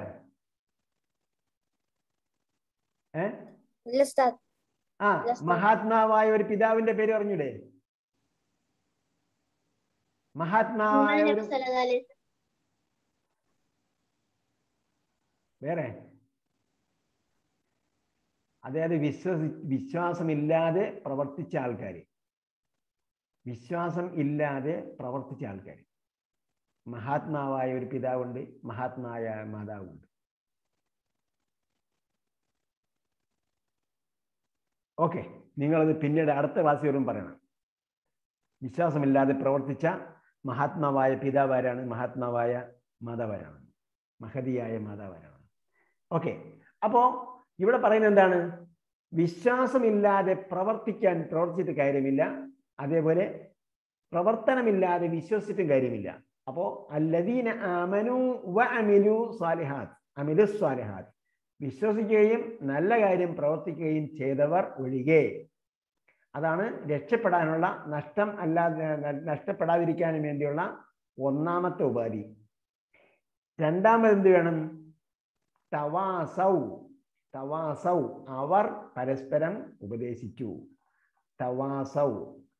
S1: ഏ
S6: ഇല്ല ഉസ്താദ്
S1: ആ
S6: Yes, ma'am.
S1: മഹാത്മാവായ ഒരു പിതാവിന്റെ പേര് പറഞ്ഞൂടെ മഹാത്മാവായ ഒരു വേറെ അതായത് വിശ്വസി വിശ്വാസമില്ലാതെ പ്രവർത്തിച്ച ആൾക്കാർ വിശ്വാസം ഇല്ലാതെ പ്രവർത്തിച്ച ആൾക്കാർ മഹാത്മാവായ ഒരു പിതാവുണ്ട് മഹാത്മായ മാതാവുണ്ട് ഓക്കെ നിങ്ങളത് പിന്നീട് അടുത്ത ക്ലാസ്സിൽ വരും പറയണം വിശ്വാസമില്ലാതെ പ്രവർത്തിച്ച മഹാത്മാവായ പിതാവാരാണ് മഹാത്മാവായ മാതാവാരാണ് മഹതിയായ മാതാവാരാണ് ഓക്കെ അപ്പോ ഇവിടെ പറയുന്നത് എന്താണ് വിശ്വാസമില്ലാതെ പ്രവർത്തിക്കാൻ പ്രവർത്തിച്ചിട്ട് കാര്യമില്ല അതേപോലെ പ്രവർത്തനമില്ലാതെ വിശ്വസിച്ചിട്ടും കാര്യമില്ല അപ്പോ അല്ലദീന ആമനു വ അമിലു സാലിഹാത്ത് അമിലു സ്വാലിഹാത്ത് വിശ്വസിക്കുകയും നല്ല കാര്യം പ്രവർത്തിക്കുകയും ചെയ്തവർ ഒഴികെ അതാണ് രക്ഷപ്പെടാനുള്ള നഷ്ടം അല്ലാതെ നഷ്ടപ്പെടാതിരിക്കാനും വേണ്ടിയുള്ള ഒന്നാമത്തെ ഉപാധി രണ്ടാമത് എന്ത് വേണം തവാസൗ തവാസൗ അവർ പരസ്പരം ഉപദേശിച്ചു തവാസൗ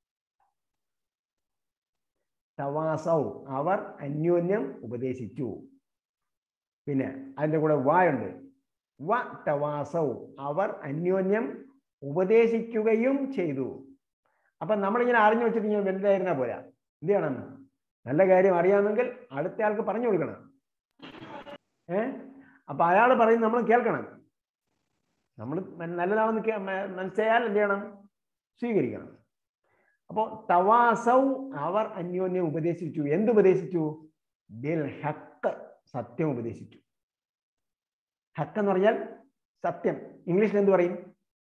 S1: തവാസൗ അവർ അന്യോന്യം ഉപദേശിച്ചു പിന്നെ അതിൻ്റെ കൂടെ വായുണ്ട് വ തവാസൗ അവർ അന്യോന്യം ഉപദേശിക്കുകയും ചെയ്തു അപ്പൊ നമ്മളിങ്ങനെ അറിഞ്ഞു വെച്ചിട്ട് ഇങ്ങനെ വലുതായിരുന്ന പോരാ എന്ത് ചെയ്യണം നല്ല കാര്യം അറിയാമെങ്കിൽ അടുത്ത ആൾക്ക് പറഞ്ഞു കൊടുക്കണം ഏ അപ്പൊ അയാൾ പറയും നമ്മൾ കേൾക്കണം നമ്മൾ നല്ലതാണെന്ന് കേ- മ- മനസ്സിലായാൽ എന്ത് ചെയ്യണം സ്വീകരിക്കണം അപ്പോ തവാസൗ അവർ അന്യോന്യം ഉപദേശിച്ചു എന്ത് ഉപദേശിച്ചു ബിൽ ഹക്ക് സത്യം ഉപദേശിച്ചു ഹക്ക് എന്ന് പറഞ്ഞാൽ സത്യം ഇംഗ്ലീഷിൽ എന്ത് പറയും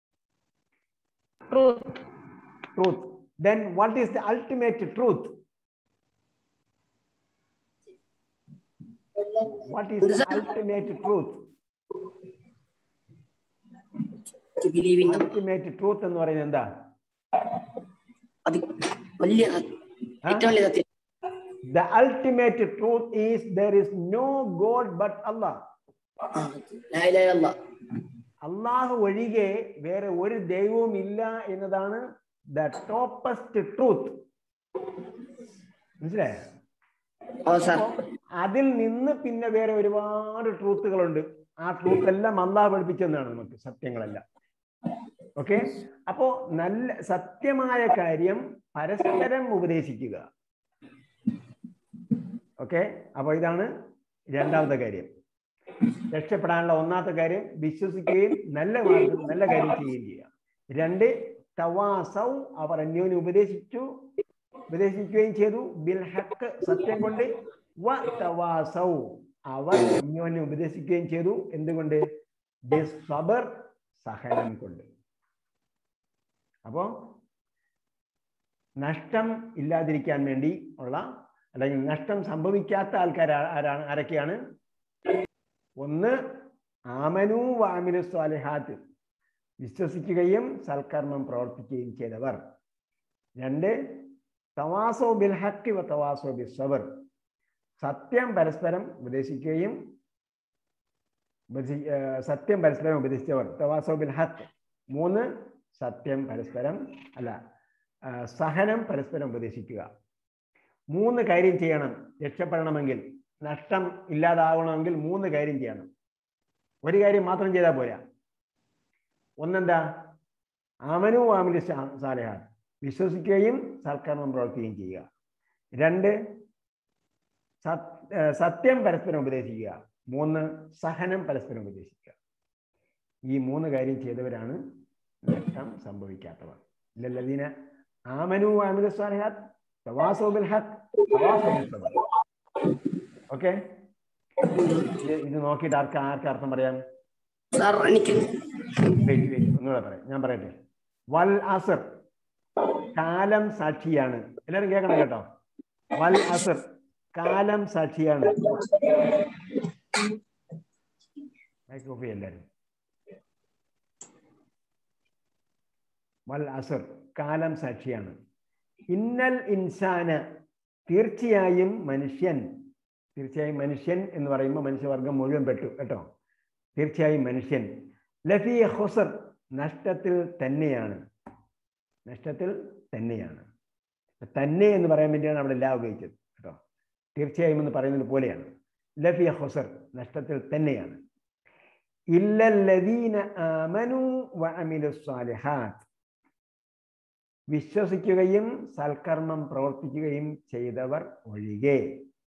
S1: truth then what is the ultimate truth what is the ultimate truth
S3: To believe in the
S1: ultimate truth എന്ന് പറയുന്നത് എന്താ
S3: അത് വലിയ ഏറ്റവും വലിയ സത്യം
S1: The ultimate truth is there is no God but Allah.
S3: ആ, ലാ ഇലാഹ ഇല്ലല്ലാഹ്.
S1: അള്ളാഹു ഒഴികെ വേറെ ഒരു ദൈവവും ഇല്ല എന്നതാണ് ദ ടോപ്പസ്റ്റ് ട്രൂത്ത് മനസ്സിലായോ
S3: ഓ സാർ
S1: അപ്പോ അതിൽ നിന്ന് പിന്നെ വേറെ ഒരുപാട് ട്രൂത്തുകളുണ്ട് ആ ട്രൂത്ത് എല്ലാം അള്ളാഹ് പഠിപ്പിച്ചെന്നാണ് നമുക്ക് സത്യങ്ങളെല്ലാം ഓക്കെ അപ്പോ നല്ല സത്യമായ കാര്യം പരസ്പരം ഉപദേശിക്കുക ഓക്കെ അപ്പൊ ഇതാണ് രണ്ടാമത്തെ കാര്യം രക്ഷപ്പെടാനുള്ള ഒന്നാമത്തെ കാര്യം വിശ്വസിക്കുകയും നല്ല മാർഗം നല്ല കാര്യം ചെയ്യുകയും ചെയ്യുക രണ്ട് തവാസൗ അവർ അന്യോന്യം ഉപദേശിച്ചു ഉപദേശിക്കുകയും ചെയ്തു ബിൽ ഹക്ക് സത്യം കൊണ്ട് വ തവാസൗ അവർ അന്യോന്യം ഉപദേശിക്കുകയും ചെയ്തു എന്തുകൊണ്ട് ബിൽ സബർ സഹനം കൊണ്ട് അപ്പോ നഷ്ടം ഇല്ലാതിരിക്കാൻ വേണ്ടി ഉള്ള അല്ലെങ്കിൽ നഷ്ടം സംഭവിക്കാത്ത ആൾക്കാർ ആരാണ് ആരൊക്കെയാണ് ഒന്ന് ആമനു വാമിനു സ്വാലിഹാത്ത് വിശ്വസിക്കുകയും സൽക്കർമ്മം പ്രവർത്തിക്കുകയും ചെയ്തവർ രണ്ട് തവാസോ ബിൽ ഹക്കി വ തവാസോ ബിൽ സബർ സത്യം പരസ്പരം ഉപദേശിക്കുകയും ഉപദേശി- ഏർ സത്യം പരസ്പരം ഉപദേശിച്ചവർ തവാസോ ബിൽ ഹക്ക് മൂന്ന് സത്യം പരസ്പരം അല്ല ആ, സഹനം പരസ്പരം ഉപദേശിക്കുക മൂന്ന് കാര്യം ചെയ്യണം രക്ഷപ്പെടണമെങ്കിൽ നഷ്ടം ഇല്ലാതാവണമെങ്കിൽ മൂന്ന് കാര്യം ചെയ്യണം ഒരു കാര്യം മാത്രം ചെയ്താൽ പോരാ ഒന്നെന്താ ആമനു ആമിലു സാലഹാൻ വിശ്വസിക്കുകയും സൽക്കർമ്മം പ്രവർത്തിക്കുകയും ചെയ്യുക രണ്ട് സത്- ഏർ സത്യം പരസ്പരം ഉപദേശിക്കുക മൂന്ന് സഹനം പരസ്പരം ഉപദേശിക്കുക ഈ മൂന്ന് കാര്യം ചെയ്തവരാണ് നഷ്ടം സംഭവിക്കാത്തവർ ഇല്ലല്ലദീന ആമനു അമിലു സ്വാലിഹാത്ത് തവാസൗ ബിൽ ഹഖ് തവാസൗ ബിസ് സബ്ർ ഓക്കെ ഇത് ഇത് നോക്കിയിട്ട് ആർക്ക് ആർക്ക് അർത്ഥം പറയാം
S3: സാർ എനിക്ക്
S1: വെയിറ്റ് വെയിറ്റ് ഒന്നുകൂടെ പറയാം ഞാൻ പറയട്ടെ വൽ അസർ കാലം സാക്ഷിയാണ് എല്ലാവരും കേൾക്കണം കേട്ടോ വൽ അസർ കാലം സാക്ഷിയാണ് മൈക്ക് ഓഫ് ചെയ്യ് എല്ലാവരും വൽ അസർ കാലം സാക്ഷിയാണ് ഇന്നൽ ഇൻസാന തീർച്ചയായും മനുഷ്യൻ തീർച്ചയായും മനുഷ്യൻ എന്ന് പറയുമ്പോൾ മനുഷ്യവർഗം മുഴുവൻ പെട്ടു കേട്ടോ തീർച്ചയായും മനുഷ്യൻ ലഫി ഹുസർ നഷ്ടത്തിൽ തന്നെയാണ് നഷ്ടത്തിൽ തന്നെയാണ് തന്നെ എന്ന് പറയാൻ വേണ്ടിയാണ് അവിടെ ലാ ഉപയോഗിച്ചത് കേട്ടോ തീർച്ചയായും എന്ന് പറയുന്നത് പോലെയാണ് ലഫി ഹുസർ നഷ്ടത്തിൽ തന്നെയാണ് ഇല്ലല്ലദീന ആമനു വഅമിലു സ്വാലിഹാത്ത് വിശ്വസിക്കുകയും സൽക്കർമ്മം പ്രവർത്തിക്കുകയും ചെയ്തവർ ഒഴികെ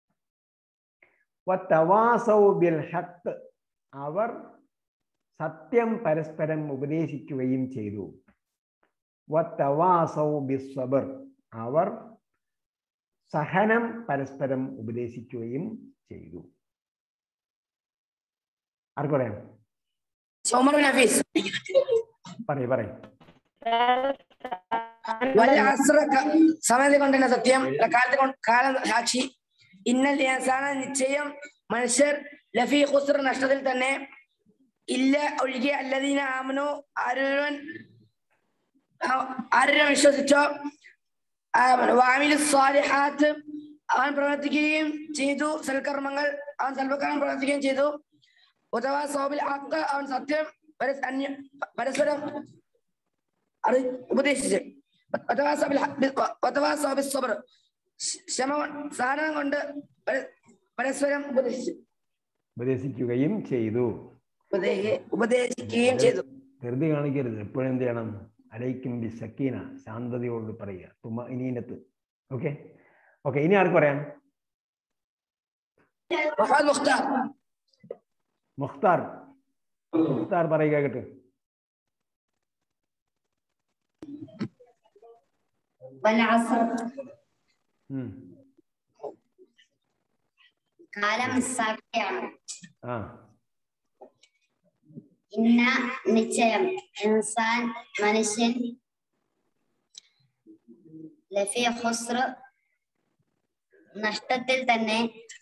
S1: വത്തവാസൗ ബിൽ ഹഖ് അവർ സത്യം പരസ്പരം ഉപദേശിക്കുകയും ചെയ്തു വത്തവാസൗ ബിസ്സബർ അവർ സഹനം പരസ്പരം ഉപദേശിക്കുകയും ചെയ്തു ആർക്ക് പറയാം
S3: ഉമർ ബിൻ ഹഫീസ്
S1: പറയൂ പറയൂ
S3: വല്ല അസ്ര ക- സമയത്തെ കൊണ്ട് തന്നെ സത്യം കാലത്തെ കൊണ്ട് കാലം സാക്ഷി ഇന്നൽ ഇൻസാന നിശ്ചയം മനുഷ്യർ ലഫി ഖുസ്ർ നഷ്ടത്തിൽ തന്നെ ഇല്ല ഒഴികെ അല്ലദീന ആമനു ആരൊരുവൻ ആ- ആരൊരുവൻ വിശ്വസിച്ചോ വാമിലു സ്വാലിഹാത്ത് അവൻ പ്രവർത്തിക്കുകയും ചെയ്തു സൽക്കർമ്മങ്ങൾ അവൻ സൽക്കർമ്മം പ്രവർത്തിക്കുകയും ചെയ്തു ഉദവാ സോബിൽ ഹക്ക് അവൻ സത്യം പരസ്- അന്യ- പരസ്പരം അറി ഉപദേശിച്ച് വതവാസ ബിൽ ഹ- ബി- വ- വതവാസ ബിസ്സബ്ർ. ശ- ക്ഷമ കൊണ്ട് സഹനം കൊണ്ട് പര- പരസ്പരം ഉപദേശിച്ചു
S1: ഉപദേശിക്കുകയും ചെയ്തു
S3: ഉപദേ- ഉപദേശിക്കുകയും ചെയ്തു
S1: ധൃതി കാണിക്കരുത് എപ്പോഴും എന്ത് ചെയ്യണം അലൈക്കും ബി സക്കീന ശാന്തതയോട് പറയുക തുമ ഇനീനത്ത് ഓക്കെ ഓക്കെ ഇനി ആർക്ക് പറയാം
S3: മുഹമ്മദ് മുഖ്താർ
S1: മുഖ്താർ മുഖ്താർ പറയുക കേട്ട് ഉം.
S5: കാലം സാക്ഷിയാണ്
S1: ആ
S5: ഇന്ന നിശ്ചയം ഇൻസാൻ മനുഷ്യൻ ലഫി ഹുസ്ർ നഷ്ടത്തിൽ തന്നെ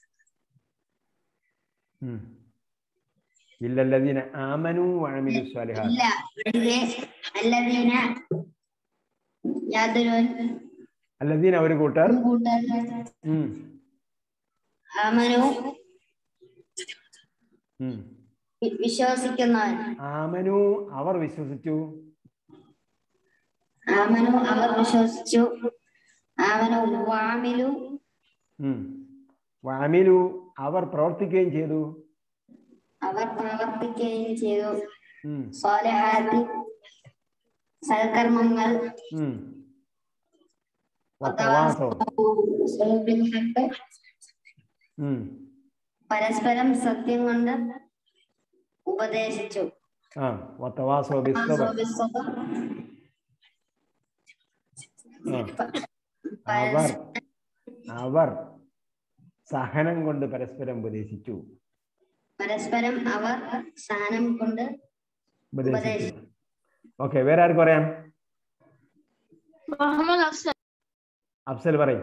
S1: ഉം. ഇല്ലല്ലദീന ആമനു വഅമിലു സ്വാലിഹാത്ത്
S5: ഇല്ല ഒഴികെ അല്ലദീന യാതൊരു
S1: അല്ലദീന ഒരു കൂട്ടർ
S5: കൂട്ടർ
S1: ഉം.
S5: ആമനു
S1: ഉം.
S5: വി- വിശ്വസിക്കുന്നവൻ
S1: ആമനു അവർ വിശ്വസിച്ചു
S5: ആമനു അവർ വിശ്വസിച്ചു ആമനു വാമിലു
S1: ഉം. വഅമിലു അവർ പ്രവർത്തിക്കുകയും ചെയ്തു
S5: അവർ പ്രവർത്തിക്കുകയും ചെയ്തു
S1: ഉം.
S5: സ്വാലിഹാത്തി സൽക്കർമ്മങ്ങൾ
S1: ഉം. വതവാസൗ.
S5: സൗബിൽ ഹഖ്
S1: ഉം.
S5: പരസ്പരം സത്യം കൊണ്ട് ഉപദേശിച്ചു
S1: ആ വതവാസോ ബിസ്സബർ ആ അവർ അവർ സഹനം കൊണ്ട് പരസ്പരം ഉപദേശിച്ചു
S5: പരസ്പരം അവർ സഹനം കൊണ്ട്
S1: ഉപദേശിച്ചു ഓക്കെ വേറെ ആർക്ക് പറയാം
S7: മുഹമ്മദ് അഫ്സൽ
S1: അഫ്സൽ പറയും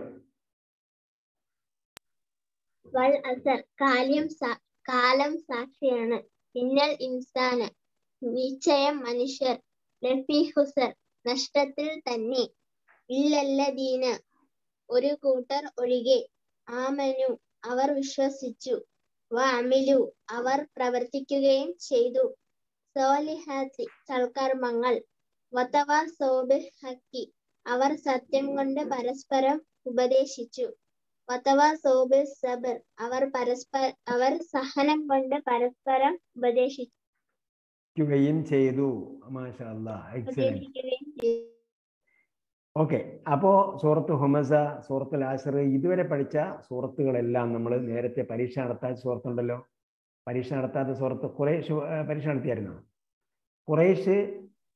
S7: വൽ അസർ കാലം സാ- കാലം സാക്ഷിയാണ് ഇന്നൽ ഇൻസാന നിശ്ചയം മനുഷ്യർ ലഫി ഹുസർ നഷ്ടത്തിൽ തന്നെ ഇല്ലല്ലദീന ഒരു കൂട്ടർ ഒഴികെ ആമനു അവർ വിശ്വസിച്ചു വഅമിലു അവർ പ്രവർത്തിക്കുകയും ചെയ്തു സോലിഹാത്തി സൽക്കർമ്മങ്ങൾ വതവ സോബിൽ ഹക്കി അവർ സത്യം കൊണ്ട് പരസ്പരം ഉപദേശിച്ചു വതവ സോബിൽ സബർ അവർ പരസ്പര അവർ സഹനം കൊണ്ട് പരസ്പരം ഉപദേശിച്ചു
S1: ക്കുകയും ചെയ്തു മാഷാ അല്ലാ എക്സലന്റ്
S7: ഉപദേശിക്കുകയും ചെയ്തു
S1: ഓക്കെ അപ്പോ സൂറത്ത് ഹുമസ സൂറത്തുൽ ആസർ ഇതുവരെ പഠിച്ച സൂറത്തുകളെല്ലാം നമ്മൾ നേരത്തെ പരീക്ഷ നടത്താത്ത സൂറത്തുണ്ടല്ലോ പരീക്ഷ നടത്താത്ത സൂറത്ത് കുറേശ് ഏർ പരീക്ഷ നടത്തിയായിരുന്നോ കുറേശ്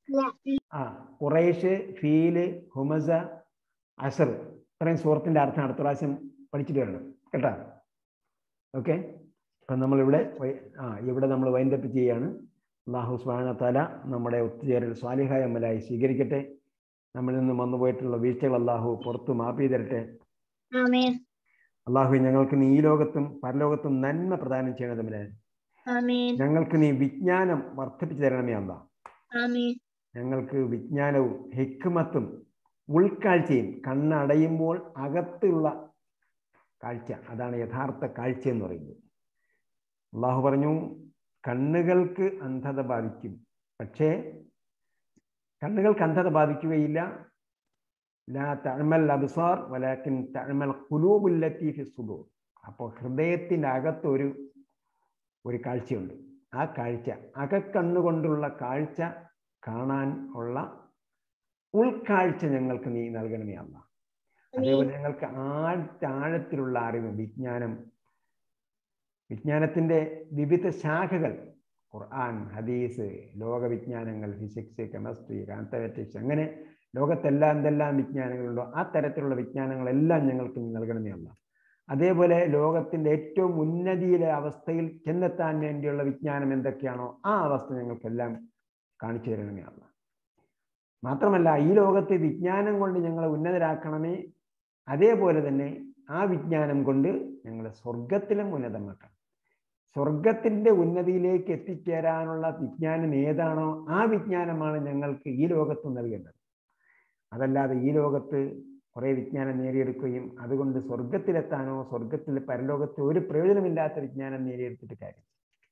S1: ആ ഖുറൈഷ് ഫീല് ഹുമസ അസർ ഇത്രയും സൂറത്തിന്റെ അർത്ഥം അടുത്ത പ്രാവശ്യം പഠിച്ചിട്ട് വരണം കേട്ടാ ഓക്കെ അപ്പം നമ്മളിവിടെ വൈ- ആ ഇവിടെ നമ്മൾ വൈൻഡപ്പ് ചെയ്യാണ് അള്ളാഹു സുബ്ഹാനഹു തല നമ്മുടെ ഒത്തുചേരൽ സ്വാലിഹായ അമലായി സ്വീകരിക്കട്ടെ നമ്മളിൽ നിന്ന് വന്നുപോയിട്ടുള്ള വീഴ്ചകൾ അള്ളാഹു പുറത്തു മാപ്പി തരട്ടെ
S7: ആമേൻ
S1: അള്ളാഹു ഞങ്ങൾക്ക് നീ ഈ ലോകത്തും പരലോകത്തും നന്മ പ്രദാനം ചെയ്യണതമില്ല
S7: ആമേൻ
S1: ഞങ്ങൾക്ക് നീ വിജ്ഞാനം വർദ്ധിപ്പിച്ചു തരണമേ അല്ല
S7: ആമേൻ
S1: ഞങ്ങൾക്ക് വിജ്ഞാനവും ഹിക്മത്തും ഉൾക്കാഴ്ചയും കണ്ണടയുമ്പോൾ അകത്തുള്ള കാഴ്ച അതാണ് യഥാർത്ഥ കാഴ്ച എന്ന് പറയുന്നത് അള്ളാഹു പറഞ്ഞു കണ്ണുകൾക്ക് അന്ധത ബാധിക്കും പക്ഷേ കണ്ണുകൾക്ക് അന്ധത ബാധിക്കുകയില്ല ലാ തഴമൽ അബ്സാർ വലാക്കിൻ തഴമൽ കുലൂബുല്ലത്തി ഫി സുദൂർ അപ്പോൾ ഹൃദയത്തിൻ്റെ അകത്തൊരു ഒരു കാഴ്ചയുണ്ട് ആ കാഴ്ച അകക്കണ്ണുകൊണ്ടുള്ള കാഴ്ച കാണാൻ ഉള്ള ഉൾക്കാഴ്ച ഞങ്ങൾക്ക് നീ നൽകണമേ അല്ല അതേപോലെ ഞങ്ങൾക്ക് ആഴ ആഴത്തിലുള്ള അറിവ് വിജ്ഞാനം വിജ്ഞാനത്തിന്റെ വിവിധ ശാഖകൾ ഖുർആൻ ഹദീസ് ലോകവിജ്ഞാനങ്ങൾ ഫിസിക്സ് കെമിസ്ട്രി മാത്തമാറ്റിക്സ് അങ്ങനെ ലോകത്തെല്ലാം എന്തെല്ലാം വിജ്ഞാനങ്ങളുണ്ടോ ആ തരത്തിലുള്ള വിജ്ഞാനങ്ങളെല്ലാം ഞങ്ങൾക്ക് നീ നൽകണമേ അല്ല അതേപോലെ ലോകത്തിന്റെ ഏറ്റവും ഉന്നതിയിലെ അവസ്ഥയിൽ ചെന്നെത്താൻ വേണ്ടിയുള്ള വിജ്ഞാനം എന്തൊക്കെയാണോ ആ അവസ്ഥ ഞങ്ങൾക്കെല്ലാം കാണിച്ചു തരണമേ അല്ല മാത്രമല്ല ഈ ലോകത്തെ വിജ്ഞാനം കൊണ്ട് ഞങ്ങളെ ഉന്നതരാക്കണമേ അതേപോലെ തന്നെ ആ വിജ്ഞാനം കൊണ്ട് ഞങ്ങളെ സ്വർഗത്തിലും ഉന്നതമാക്കണം സ്വർഗത്തിന്റെ ഉന്നതിയിലേക്ക് എത്തിച്ചേരാനുള്ള വിജ്ഞാനം ഏതാണോ ആ വിജ്ഞാനമാണ് ഞങ്ങൾക്ക് ഈ ലോകത്ത് നൽകേണ്ടത് അതല്ലാതെ ഈ ലോകത്ത് കുറേ വിജ്ഞാനം നേടിയെടുക്കുകയും അതുകൊണ്ട് സ്വർഗത്തിലെത്താനോ സ്വർഗത്തിൽ പരലോകത്ത് ഒരു പ്രയോജനമില്ലാത്ത വിജ്ഞാനം നേടിയെടുത്തിട്ട് കാര്യം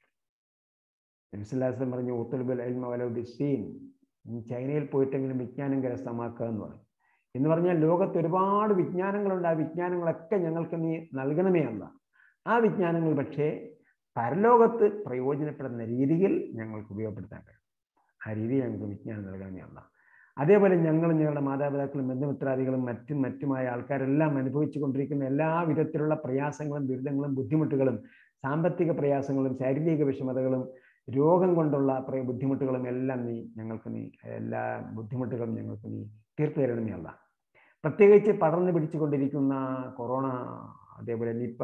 S1: നബിസ്വല്ലാസം പറഞ്ഞു ഉത്തുൽബുൽ അൽമ വലോ ബിസ്സീൻ ചൈനയിൽ പോയിട്ടെങ്കിലും വിജ്ഞാനം കരസ്ഥമാക്കുക എന്ന് പറഞ്ഞു എന്ന് പറഞ്ഞാൽ ലോകത്ത് ഒരുപാട് വിജ്ഞാനങ്ങളുണ്ട് ആ വിജ്ഞാനങ്ങളൊക്കെ ഞങ്ങൾക്ക് നീ നൽകണമേ അല്ല ആ വിജ്ഞാനങ്ങൾ പക്ഷേ പരലോകത്ത് പ്രയോജനപ്പെടുന്ന രീതിയിൽ ഞങ്ങൾക്ക് ഉപയോഗപ്പെടുത്താൻ കഴിയും ആ രീതിയിൽ ഞങ്ങൾക്ക് വിജ്ഞാനം നൽകണമേ അല്ല അതേപോലെ ഞങ്ങളും ഞങ്ങളുടെ മാതാപിതാക്കളും ബന്ധുമിത്രാദികളും മറ്റും മറ്റുമായ ആൾക്കാരെല്ലാം അനുഭവിച്ചു കൊണ്ടിരിക്കുന്ന എല്ലാ വിധത്തിലുള്ള പ്രയാസങ്ങളും ദുരിതങ്ങളും ബുദ്ധിമുട്ടുകളും സാമ്പത്തിക പ്രയാസങ്ങളും ശാരീരിക വിഷമതകളും രോഗം കൊണ്ടുള്ള പ്ര- ബുദ്ധിമുട്ടുകളും എല്ലാം നീ ഞങ്ങൾക്ക് നീ എല്ലാ ബുദ്ധിമുട്ടുകളും ഞങ്ങൾക്ക് നീ തീർത്തു തരണമേ അല്ല പ്രത്യേകിച്ച് പടർന്നു പിടിച്ചുകൊണ്ടിരിക്കുന്ന കൊറോണ അതേപോലെ നിപ്പ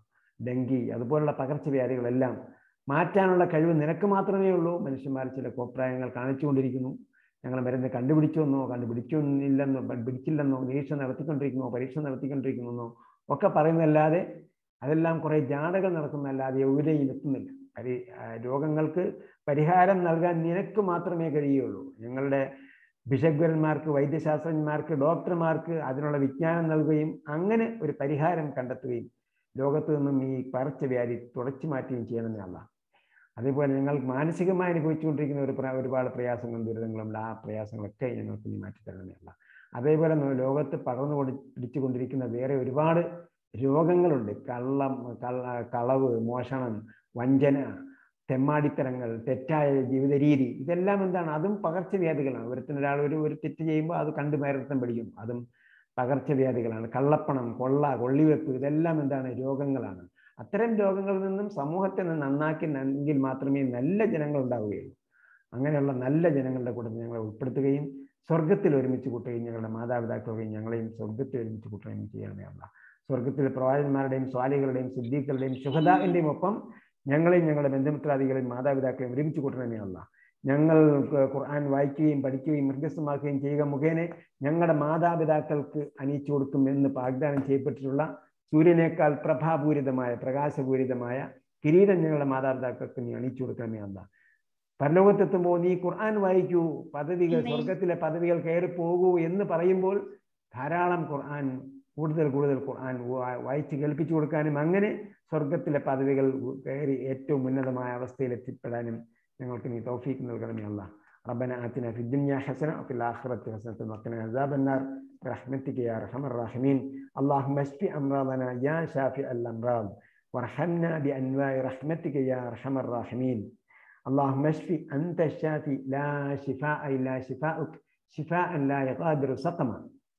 S1: ഡെങ്കി അതുപോലുള്ള പകർച്ചവ്യാധികളെല്ലാം മാറ്റാനുള്ള കഴിവ് നിനക്ക് മാത്രമേ ഉള്ളൂ മനുഷ്യന്മാർ ചില കോപ്രായങ്ങൾ കാണിച്ചുകൊണ്ടിരിക്കുന്നു ഞങ്ങൾ മരുന്ന് കണ്ടുപിടിച്ചെന്നോ കണ്ടുപിടിക്കുന്നില്ലെന്നോ പ- പിടിച്ചില്ലെന്നോ നിരീക്ഷ നടത്തിക്കൊണ്ടിരിക്കുന്നോ പരീക്ഷ നടത്തിക്കൊണ്ടിരിക്കുന്നോ ഒക്കെ പറയുന്നതല്ലാതെ അതെല്ലാം കുറെ ജാടകൾ നടക്കുന്നതല്ലാതെ എവിടെയും എത്തുന്നില്ല പരി ആ, രോഗങ്ങൾക്ക് പരിഹാരം നൽകാൻ നിനക്ക് മാത്രമേ കഴിയുള്ളൂ ഞങ്ങളുടെ ബിഷഗ്വരന്മാർക്ക് വൈദ്യശാസ്ത്രജ്ഞന്മാർക്ക് ഡോക്ടർമാർക്ക് അതിനുള്ള വിജ്ഞാനം നൽകുകയും അങ്ങനെ ഒരു പരിഹാരം കണ്ടെത്തുകയും ലോകത്ത് നിന്നും ഈ പകർച്ചവ്യാധി തുടച്ചു മാറ്റുകയും ചെയ്യണമെന്നേ അല്ല അതേപോലെ ഞങ്ങൾ മാനസികമായി അനുഭവിച്ചുകൊണ്ടിരിക്കുന്ന ഒരു പ്ര- ഒരുപാട് പ്രയാസങ്ങളും ദുരിതങ്ങളും ആ പ്രയാസങ്ങളൊക്കെ ഞങ്ങൾക്ക് നീ മാറ്റിത്തരണമേ അല്ല അതേപോലെ ന- ലോകത്ത് പകർന്നു കൊടു പിടിച്ചുകൊണ്ടിരിക്കുന്ന വേറെ ഒരുപാട് രോഗങ്ങളുണ്ട് കള്ളം കള്ള കളവ് മോഷണം വഞ്ചന തെമ്മാടിത്തരങ്ങൾ തെറ്റായ ജീവിത രീതി ഇതെല്ലാം എന്താണ് അതും പകർച്ചവ്യാധികളാണ് ഒരുത്തിനൊരാൾ ഒരു ഒരു തെറ്റ് ചെയ്യുമ്പോൾ അത് കണ്ടു മേരത്തം പിടിക്കും അതും പകർച്ചവ്യാധികളാണ് കള്ളപ്പണം കൊള്ള കൊള്ളിവെപ്പ് ഇതെല്ലാം എന്താണ് രോഗങ്ങളാണ് അത്തരം രോഗങ്ങളിൽ നിന്നും സമൂഹത്തെ ഒന്ന് നന്നാക്കി എങ്കിൽ മാത്രമേ നല്ല ജനങ്ങൾ ഉണ്ടാവുകയുള്ളൂ അങ്ങനെയുള്ള നല്ല ജനങ്ങളുടെ കൂട്ടത്തിൽ ഞങ്ങളെ ഉൾപ്പെടുത്തുകയും സ്വർഗത്തിൽ ഒരുമിച്ച് കൂട്ടുകയും ഞങ്ങളുടെ മാതാപിതാക്കളെയും ഞങ്ങളെയും സ്വർഗത്തിൽ ഒരുമിച്ച് കൂട്ടുകയും ചെയ്യണമേ അല്ല സ്വർഗത്തിൽ പ്രവാചകന്മാരുടെയും സ്വാലികളുടെയും സിദ്ദീഖുകളുടെയും ശുഹദാവിൻ്റെയും ഒപ്പം ഞങ്ങളെയും ഞങ്ങളുടെ ബന്ധുമിത്രാദികളെയും മാതാപിതാക്കളെയും ഒരുമിച്ച് കൂട്ടണമേ അല്ല ഞങ്ങൾ ഖുർആൻ വായിക്കുകയും പഠിക്കുകയും മൃഗസ്ഥമാക്കുകയും ചെയ്യുക മുഖേന ഞങ്ങളുടെ മാതാപിതാക്കൾക്ക് അണിയിച്ചു കൊടുക്കും എന്ന് വാഗ്ദാനം ചെയ്യപ്പെട്ടിട്ടുള്ള സൂര്യനേക്കാൾ പ്രഭാപൂരിതമായ പ്രകാശപൂരിതമായ കിരീടം ഞങ്ങളുടെ മാതാപിതാക്കൾക്ക് നീ അണിയിച്ചു കൊടുക്കണമേ അല്ല പരലോകത്തെത്തുമ്പോൾ നീ ഖുർആൻ വായിക്കൂ പദവികൾ സ്വർഗത്തിലെ പദവികൾ കയറി പോകൂ എന്ന് പറയുമ്പോൾ ധാരാളം ഖുർആൻ കൂടുതൽ കൂടുതൽ ഖുർആൻ വാ- വായിച്ച് കേൾപ്പിച്ചു കൊടുക്കാനും അങ്ങനെ സ്വർഗത്തിലെ പദവികൾ കയറി ഏറ്റവും ഉന്നതമായ അവസ്ഥയിൽ എത്തിപ്പെടാനും ഞങ്ങൾക്ക് നീ തൗഫീക്ക് നൽകണമേ അല്ല ربنا آتنا في الدنيا حسنة وفي الآخرة حسنة وقنا عذاب النار برحمتك يا أرحم الراحمين اللهم اشف أمراضنا يا شافي الأمراض وارحمنا بأنواع رحمتك يا أرحم الراحمين اللهم اشف أنت الشافي لا شفاء إلا شفاؤك شفاء لا يغادر سقما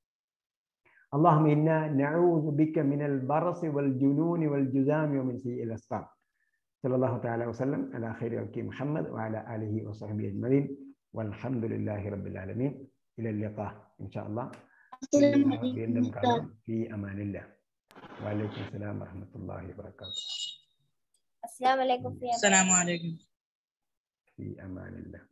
S1: اللهم إنا نعوذ بك من البرص والجنون والجذام ومن سيء الأسقام صلى الله تعالى وسلم على خير خلق محمد وعلى آله وصحبه أجمعين والحمد لله رب العالمين إلى اللقاء إن شاء الله
S7: السلام عليكم
S1: വീണ്ടും
S7: أستاذ
S1: കാണാം في أمان الله وعليكم السلام ورحمة الله وبركاته
S6: السلام عليكم في
S8: السلام عليكم
S1: في أمان الله